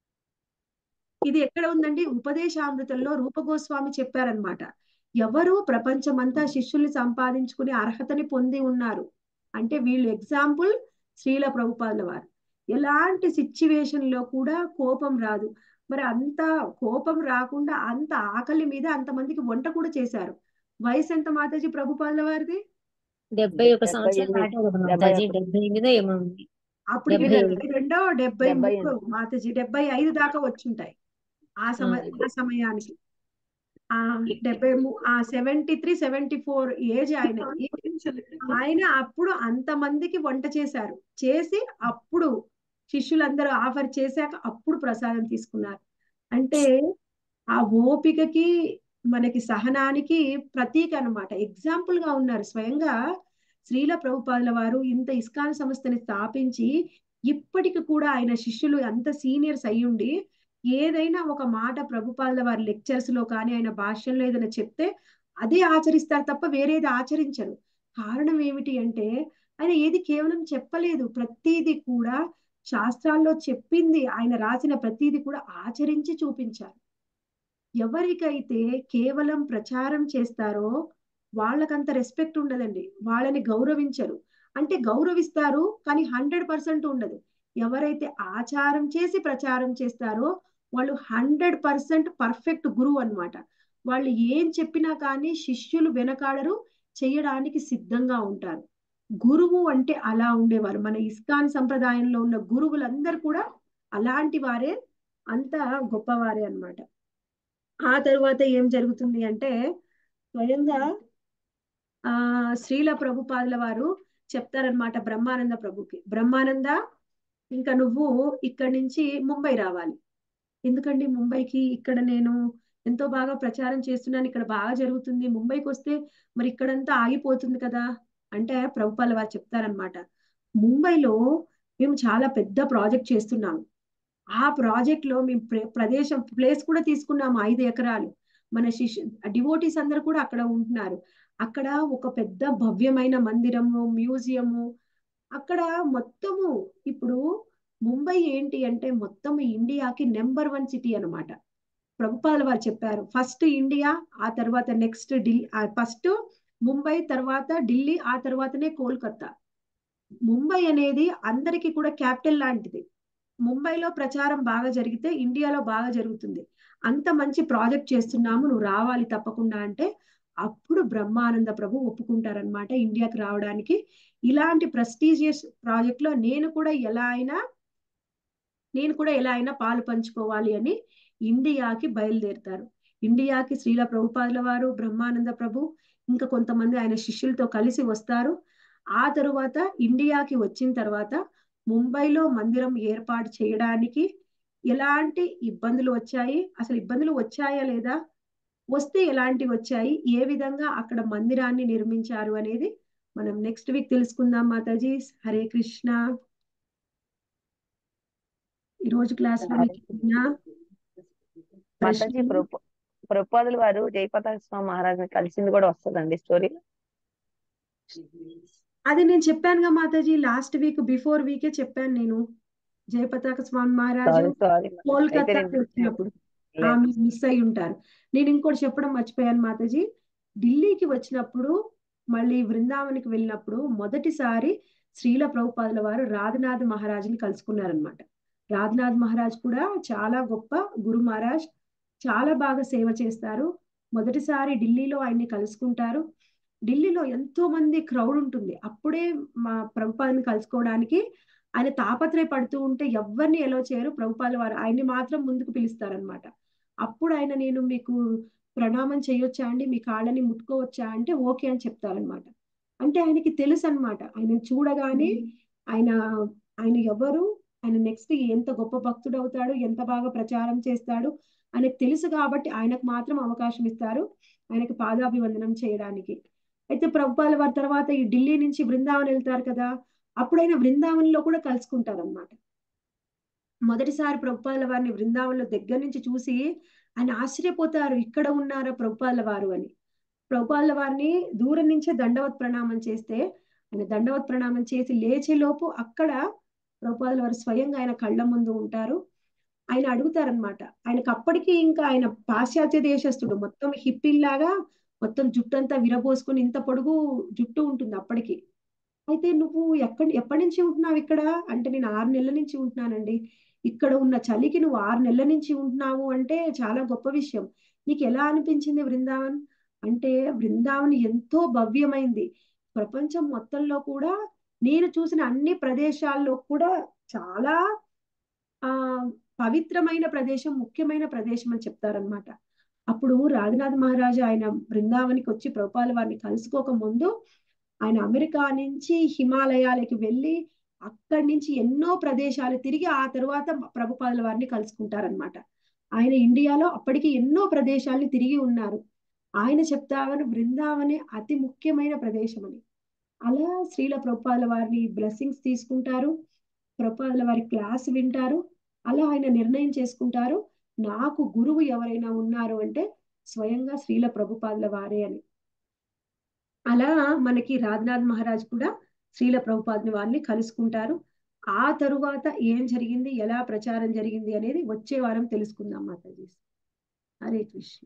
ఇది ఎక్కడ ఉందండి ఉపదేశామృతంలో రూపగోస్వామి చెప్పారనమాట ఎవరు ప్రపంచమంతా శిష్యుల్ని సంపాదించుకునే అర్హతని పొంది ఉన్నారు అంటే వీళ్ళు ఎగ్జాంపుల్ శ్రీల ప్రభుపాదుల వారు ఎలాంటి సిచ్యువేషన్ లో కూడా కోపం రాదు మరి అంత కోపం రాకుండా అంత ఆకలి మీద అంతమందికి వంట కూడా చేశారు వయసు ఎంత మాతాజీ ప్రభుపాదుల వారిది డెబ్బై ఒక డెబ్బై సంవత్సరం ఎనిమిది. దాటే కదా డెబ్బై మాతాజీ ఒకటి. డెబ్బై ఎనిమిదో ఏమో ఉంది అప్పుడు డెబ్బై డెబ్బై రెండో డెబ్బై డెబ్బై మూడు మాతాజీ డెబ్బై ఐదు దాకా వచ్చుంటాయి ఆ సమ ఆ సమయానికి ఆ డెబ్బై మూ- ఆ seventy three seventy four age ఆయనకి ఆయన అప్పుడు అంతమందికి వంట చేశారు చేసి అప్పుడు శిష్యులందరూ ఆఫర్ చేశాక అప్పుడు ప్రసాదం తీసుకున్నారు అంటే ఆ ఓపికకి మనకి సహనానికి ప్రతీక అన్నమాట ఎగ్జాంపుల్ గా ఉన్నారు స్వయంగా శ్రీల ప్రభుపాదుల వారు ఇంత ఇస్కాన్ సంస్థని స్థాపించి ఇప్పటికి కూడా ఆయన శిష్యులు అంత సీనియర్స్ అయ్యుండి ఏదైనా ఒక మాట ప్రభుపాదుల వారి లెక్చర్స్ లో కానీ ఆయన భాష్యంలో ఏదైనా చెప్తే అదే ఆచరిస్తారు తప్ప వేరేది ఆచరించరు కారణం ఏమిటి అంటే ఆయన ఏది కేవలం చెప్పలేదు ప్రతిదీ కూడా శాస్త్రాల్లో చెప్పింది ఆయన రాసిన ప్రతిదీ కూడా ఆచరించి చూపించారు ఎవరికైతే కేవలం ప్రచారం చేస్తారో వాళ్ళకంత రెస్పెక్ట్ ఉండదండి వాళ్ళని గౌరవించరు అంటే గౌరవిస్తారు కానీ హండ్రెడ్ పర్సెంట్ ఉండదు ఎవరైతే ఆచారం చేసి ప్రచారం చేస్తారో వాళ్ళు హండ్రెడ్ పర్సెంట్ పర్ఫెక్ట్ గురువు అన్నమాట వాళ్ళు ఏం చెప్పినా కానీ శిష్యులు వెనకాడరు చేయడానికి సిద్ధంగా ఉంటారు గురువు అంటే అలా ఉండేవారు మన ఇస్కాన్ సంప్రదాయంలో ఉన్న గురువులందరూ కూడా అలాంటి వారే అంత గొప్పవారే అన్నమాట ఆ తరువాత ఏం జరుగుతుంది అంటే స్వయంగా ఆ శ్రీల ప్రభుపాదుల వారు చెప్తారనమాట బ్రహ్మానంద ప్రభుకి బ్రహ్మానంద ఇంకా నువ్వు ఇక్కడి నుంచి ముంబై రావాలి ఎందుకండి ముంబైకి ఇక్కడ నేను ఎంతో బాగా ప్రచారం చేస్తున్నాను ఇక్కడ బాగా జరుగుతుంది ముంబైకి వస్తే మరి ఇక్కడంతా ఆగిపోతుంది కదా అంటే ప్రభుపాల వారు చెప్తారనమాట ముంబైలో మేము చాలా పెద్ద ప్రాజెక్ట్ చేస్తున్నాము ఆ ప్రాజెక్ట్ లో మేము ప్ర- ప్రదేశం ప్లేస్ కూడా తీసుకున్నాము ఐదు ఎకరాలు మన శిష్యు డివోటీస్ అందరు కూడా అక్కడ ఉంటున్నారు అక్కడ ఒక పెద్ద భవ్యమైన మందిరము మ్యూజియము అక్కడ మొత్తము ఇప్పుడు ముంబై ఏంటి అంటే మొత్తం ఇండియాకి నెంబర్ వన్ సిటీ అన్నమాట ప్రభుపాల వారు చెప్పారు ఫస్ట్ ఇండియా ఆ తర్వాత నెక్స్ట్ ఢిల్లీ ఫస్ట్ ముంబై తర్వాత ఢిల్లీ ఆ తర్వాతనే కోల్కతా ముంబై అనేది అందరికీ కూడా క్యాపిటల్ లాంటిది ముంబైలో ప్రచారం బాగా జరిగితే ఇండియాలో బాగా జరుగుతుంది అంత మంచి ప్రాజెక్ట్ చేస్తున్నాము నువ్వు రావాలి తప్పకుండా అంటే అప్పుడు బ్రహ్మానంద ప్రభు ఒప్పుకుంటారనమాట ఇండియాకి రావడానికి ఇలాంటి ప్రెస్టీజియస్ ప్రాజెక్ట్ లో నేను కూడా ఎలా అయినా నేను కూడా ఎలా అయినా పాలు పంచుకోవాలి అని ఇండియాకి బయలుదేరుతారు ఇండియాకి శ్రీల ప్రభుపాదుల వారు బ్రహ్మానంద ప్రభు ఇంకా కొంతమంది ఆయన శిష్యులతో కలిసి వస్తారు ఆ తరువాత ఇండియాకి వచ్చిన తర్వాత ముంబైలో మందిరం ఏర్పాటు చేయడానికి ఎలాంటి ఇబ్బందులు వచ్చాయి అసలు ఇబ్బందులు వచ్చాయా లేదా వస్తే ఎలాంటి వచ్చాయి ఏ విధంగా అక్కడ మందిరాన్ని నిర్మించారు అనేది మనం నెక్స్ట్ వీక్ తెలుసుకుందాం మాతాజీ హరే కృష్ణ ఈ రోజు క్లాస్ లో మీకు ఏమైనా మాతాజీ ప్రశ్నలు? ప్రపో ప్రపోజల్ వారు జయపతాక స్వామి మహారాజ్ని కలిసింది కూడా వస్తుందండి స్టోరీ అది నేను చెప్పానుగా మాతాజీ లాస్ట్ వీక్ బిఫోర్ వీకే చెప్పాను నేను జయపతాక స్వామి మహారాజు సారీ సారీ అయితే కోల్కతాకి నేను వచ్చినప్పుడు ఆ, మీరు మిస్ అయి ఉంటారు నేను ఇంకోటి చెప్పడం మర్చిపోయాను మాతాజీ ఢిల్లీకి వచ్చినప్పుడు మళ్ళీ బృందావనికి వెళ్ళినప్పుడు మొదటిసారి శ్రీల ప్రభుపాదుల వారు రాధనాథ్ మహారాజుని కలుసుకున్నారనమాట రాధనాథ్ మహారాజ్ కూడా చాలా గొప్ప గురు మహారాజ్ చాలా బాగా సేవ చేస్తారు మొదటిసారి ఢిల్లీలో ఆయన్ని కలుసుకుంటారు ఢిల్లీలో ఎంతో మంది క్రౌడ్ ఉంటుంది అప్పుడే మా ప్రభుపాదని కలుసుకోవడానికి ఆయన తాపత్రయపడుతూ ఉంటే ఎవరిని ఎలో చేయరు ప్రభుపాల వారు ఆయన్ని మాత్రం ముందుకు పిలుస్తారనమాట అప్పుడు ఆయన నేను మీకు ప్రణామం చేయొచ్చా అండి మీ కాళ్ళని ముట్టుకోవచ్చా అంటే ఓకే అని చెప్తారనమాట అంటే ఆయనకి తెలుసు అనమాట ఆయన చూడగానే ఆయన ఆయన ఎవరు ఆయన నెక్స్ట్ ఎంత గొప్ప భక్తుడు అవుతాడు ఎంత బాగా ప్రచారం చేస్తాడు ఆయనకు తెలుసు కాబట్టి ఆయనకు మాత్రం అవకాశం ఇస్తారు ఆయనకి పాదాభివందనం చేయడానికి అయితే ప్రభుపాల వారి తర్వాత ఈ ఢిల్లీ నుంచి బృందావన్ వెళ్తారు కదా అప్పుడైనా బృందావనంలో కూడా కలుసుకుంటారు అనమాట మొదటిసారి ప్రభుపాల వారిని బృందావనంలో దగ్గర నుంచి చూసి ఆయన ఆశ్చర్యపోతారు ఇక్కడ ఉన్నారా ప్రభుపాల వారు అని ప్రభుపాల వారిని దూరం నుంచే దండవత్ ప్రణామం చేస్తే ఆయన దండవత్ ప్రణామం చేసి లేచే లోపు అక్కడ ప్రభుపాల వారు స్వయంగా ఆయన కళ్ళ ముందు ఉంటారు ఆయన అడుగుతారనమాట ఆయనకు అప్పటికి ఇంకా ఆయన పాశ్చాత్య దేశస్థుడు మొత్తం హిప్పిల్లాగా మొత్తం జుట్టు అంతా విరబోసుకుని ఇంత పొడుగు జుట్టు ఉంటుంది అప్పటికి అయితే నువ్వు ఎక్కడి ఎప్పటి నుంచి ఉంటున్నావు ఇక్కడ అంటే నేను ఆరు నెలల నుంచి ఉంటున్నానండి ఇక్కడ ఉన్న చలికి నువ్వు ఆరు నెలల నుంచి ఉంటున్నావు అంటే చాలా గొప్ప విషయం నీకు ఎలా అనిపించింది బృందావన్ అంటే బృందావన్ ఎంతో భవ్యమైంది ప్రపంచం మొత్తంలో కూడా నేను చూసిన అన్ని ప్రదేశాల్లో కూడా చాలా ఆ పవిత్రమైన ప్రదేశం ముఖ్యమైన ప్రదేశం అని చెప్తారనమాట అప్పుడు రాఘనాథ్ మహారాజు ఆయన బృందావనికి వచ్చి ప్రభుపాల వారిని కలుసుకోక ముందు ఆయన అమెరికా నుంచి హిమాలయాలకి వెళ్ళి అక్కడి నుంచి ఎన్నో ప్రదేశాలు తిరిగి ఆ తర్వాత ప్రభుపాదుల వారిని కలుసుకుంటారనమాట ఆయన ఇండియాలో అప్పటికి ఎన్నో ప్రదేశాలని తిరిగి ఉన్నారు ఆయన చెప్తావని బృందావనే అతి ముఖ్యమైన ప్రదేశం అని అలా శ్రీల ప్రభుపాదుల వారిని బ్లెస్సింగ్స్ తీసుకుంటారు ప్రభుపాదుల వారి క్లాస్ వింటారు అలా ఆయన నిర్ణయం చేసుకుంటారు నాకు గురువు ఎవరైనా ఉన్నారు అంటే స్వయంగా శ్రీల ప్రభుపాదుల వారే అని అలా మనకి రాధనాథ్ మహారాజ్ కూడా శ్రీల ప్రభుపాదుని వారిని కలుసుకుంటారు ఆ తరువాత ఏం జరిగింది ఎలా ప్రచారం జరిగింది అనేది వచ్చే వారం తెలుసుకుందాం మాతాజీ హరే కృష్ణ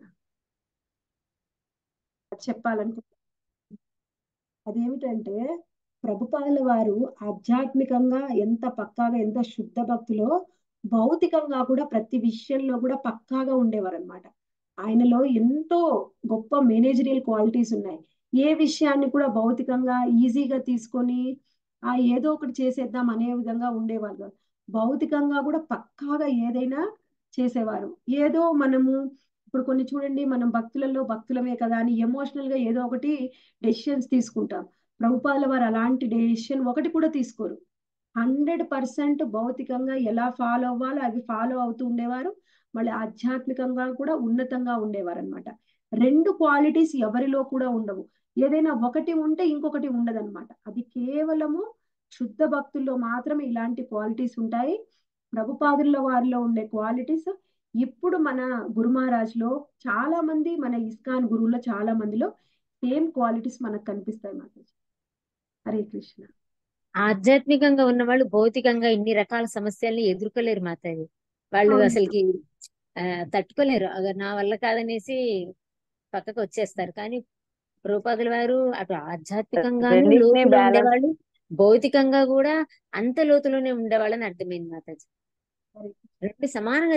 చెప్పాలనుకుంటున్నా అదేమిటంటే ప్రభుపాదుల వారు ఆధ్యాత్మికంగా ఎంత పక్కాగా ఎంత శుద్ధ భక్తులో భౌతికంగా కూడా ప్రతి విషయంలో కూడా పక్కాగా ఉండేవారు అనమాట ఆయనలో ఎంతో గొప్ప మేనేజరియల్ క్వాలిటీస్ ఉన్నాయి ఏ విషయాన్ని కూడా భౌతికంగా ఈజీగా తీసుకొని ఆ ఏదో ఒకటి చేసేద్దాం అనే విధంగా ఉండేవారు కాదు. భౌతికంగా కూడా పక్కాగా ఏదైనా చేసేవారు ఏదో మనము ఇప్పుడు కొన్ని చూడండి మనం భక్తులలో భక్తులమే కదా అని ఎమోషనల్ గా ఏదో ఒకటి డెసిషన్స్ తీసుకుంటాం ప్రభుపాల వారు అలాంటి డెసిషన్ ఒకటి కూడా తీసుకోరు హండ్రెడ్ పర్సెంట్ భౌతికంగా ఎలా ఫాలో అవ్వాలో అవి ఫాలో అవుతూ ఉండేవారు మళ్ళీ ఆధ్యాత్మికంగా కూడా ఉన్నతంగా ఉండేవారు అనమాట రెండు క్వాలిటీస్ ఎవరిలో కూడా ఉండవు ఏదైనా ఒకటి ఉంటే ఇంకొకటి ఉండదన్నమాట అది కేవలము శుద్ధ భక్తుల్లో మాత్రమే ఇలాంటి క్వాలిటీస్ ఉంటాయి ప్రభుపాదుల వారిలో ఉండే క్వాలిటీస్ ఇప్పుడు మన గురు మహారాజ్ లో చాలా మంది మన ఇస్కాన్ గురువులో చాలా మందిలో సేమ్ క్వాలిటీస్ మనకు కనిపిస్తాయి మాతాజీ హరే కృష్ణ ఆధ్యాత్మికంగా ఉన్న వాళ్ళు భౌతికంగా ఇన్ని రకాల సమస్యల్ని ఎదుర్కోలేరు మాతాజీ వాళ్ళు అవును. అసలుకి ఆ, తట్టుకోలేరు అగ నా వల్ల కాదనేసి పక్కకు వచ్చేస్తారు కానీ రూపాదుల వారు అటు ఆధ్యాత్మికంగాను రెండింటినీ లోతులో balance- ఉండేవాళ్ళు భౌతికంగా కూడా అంత లోతులోనే ఉండేవాళ్ళని అర్థమైంది మాతాజీ హరే రెండు సమానంగా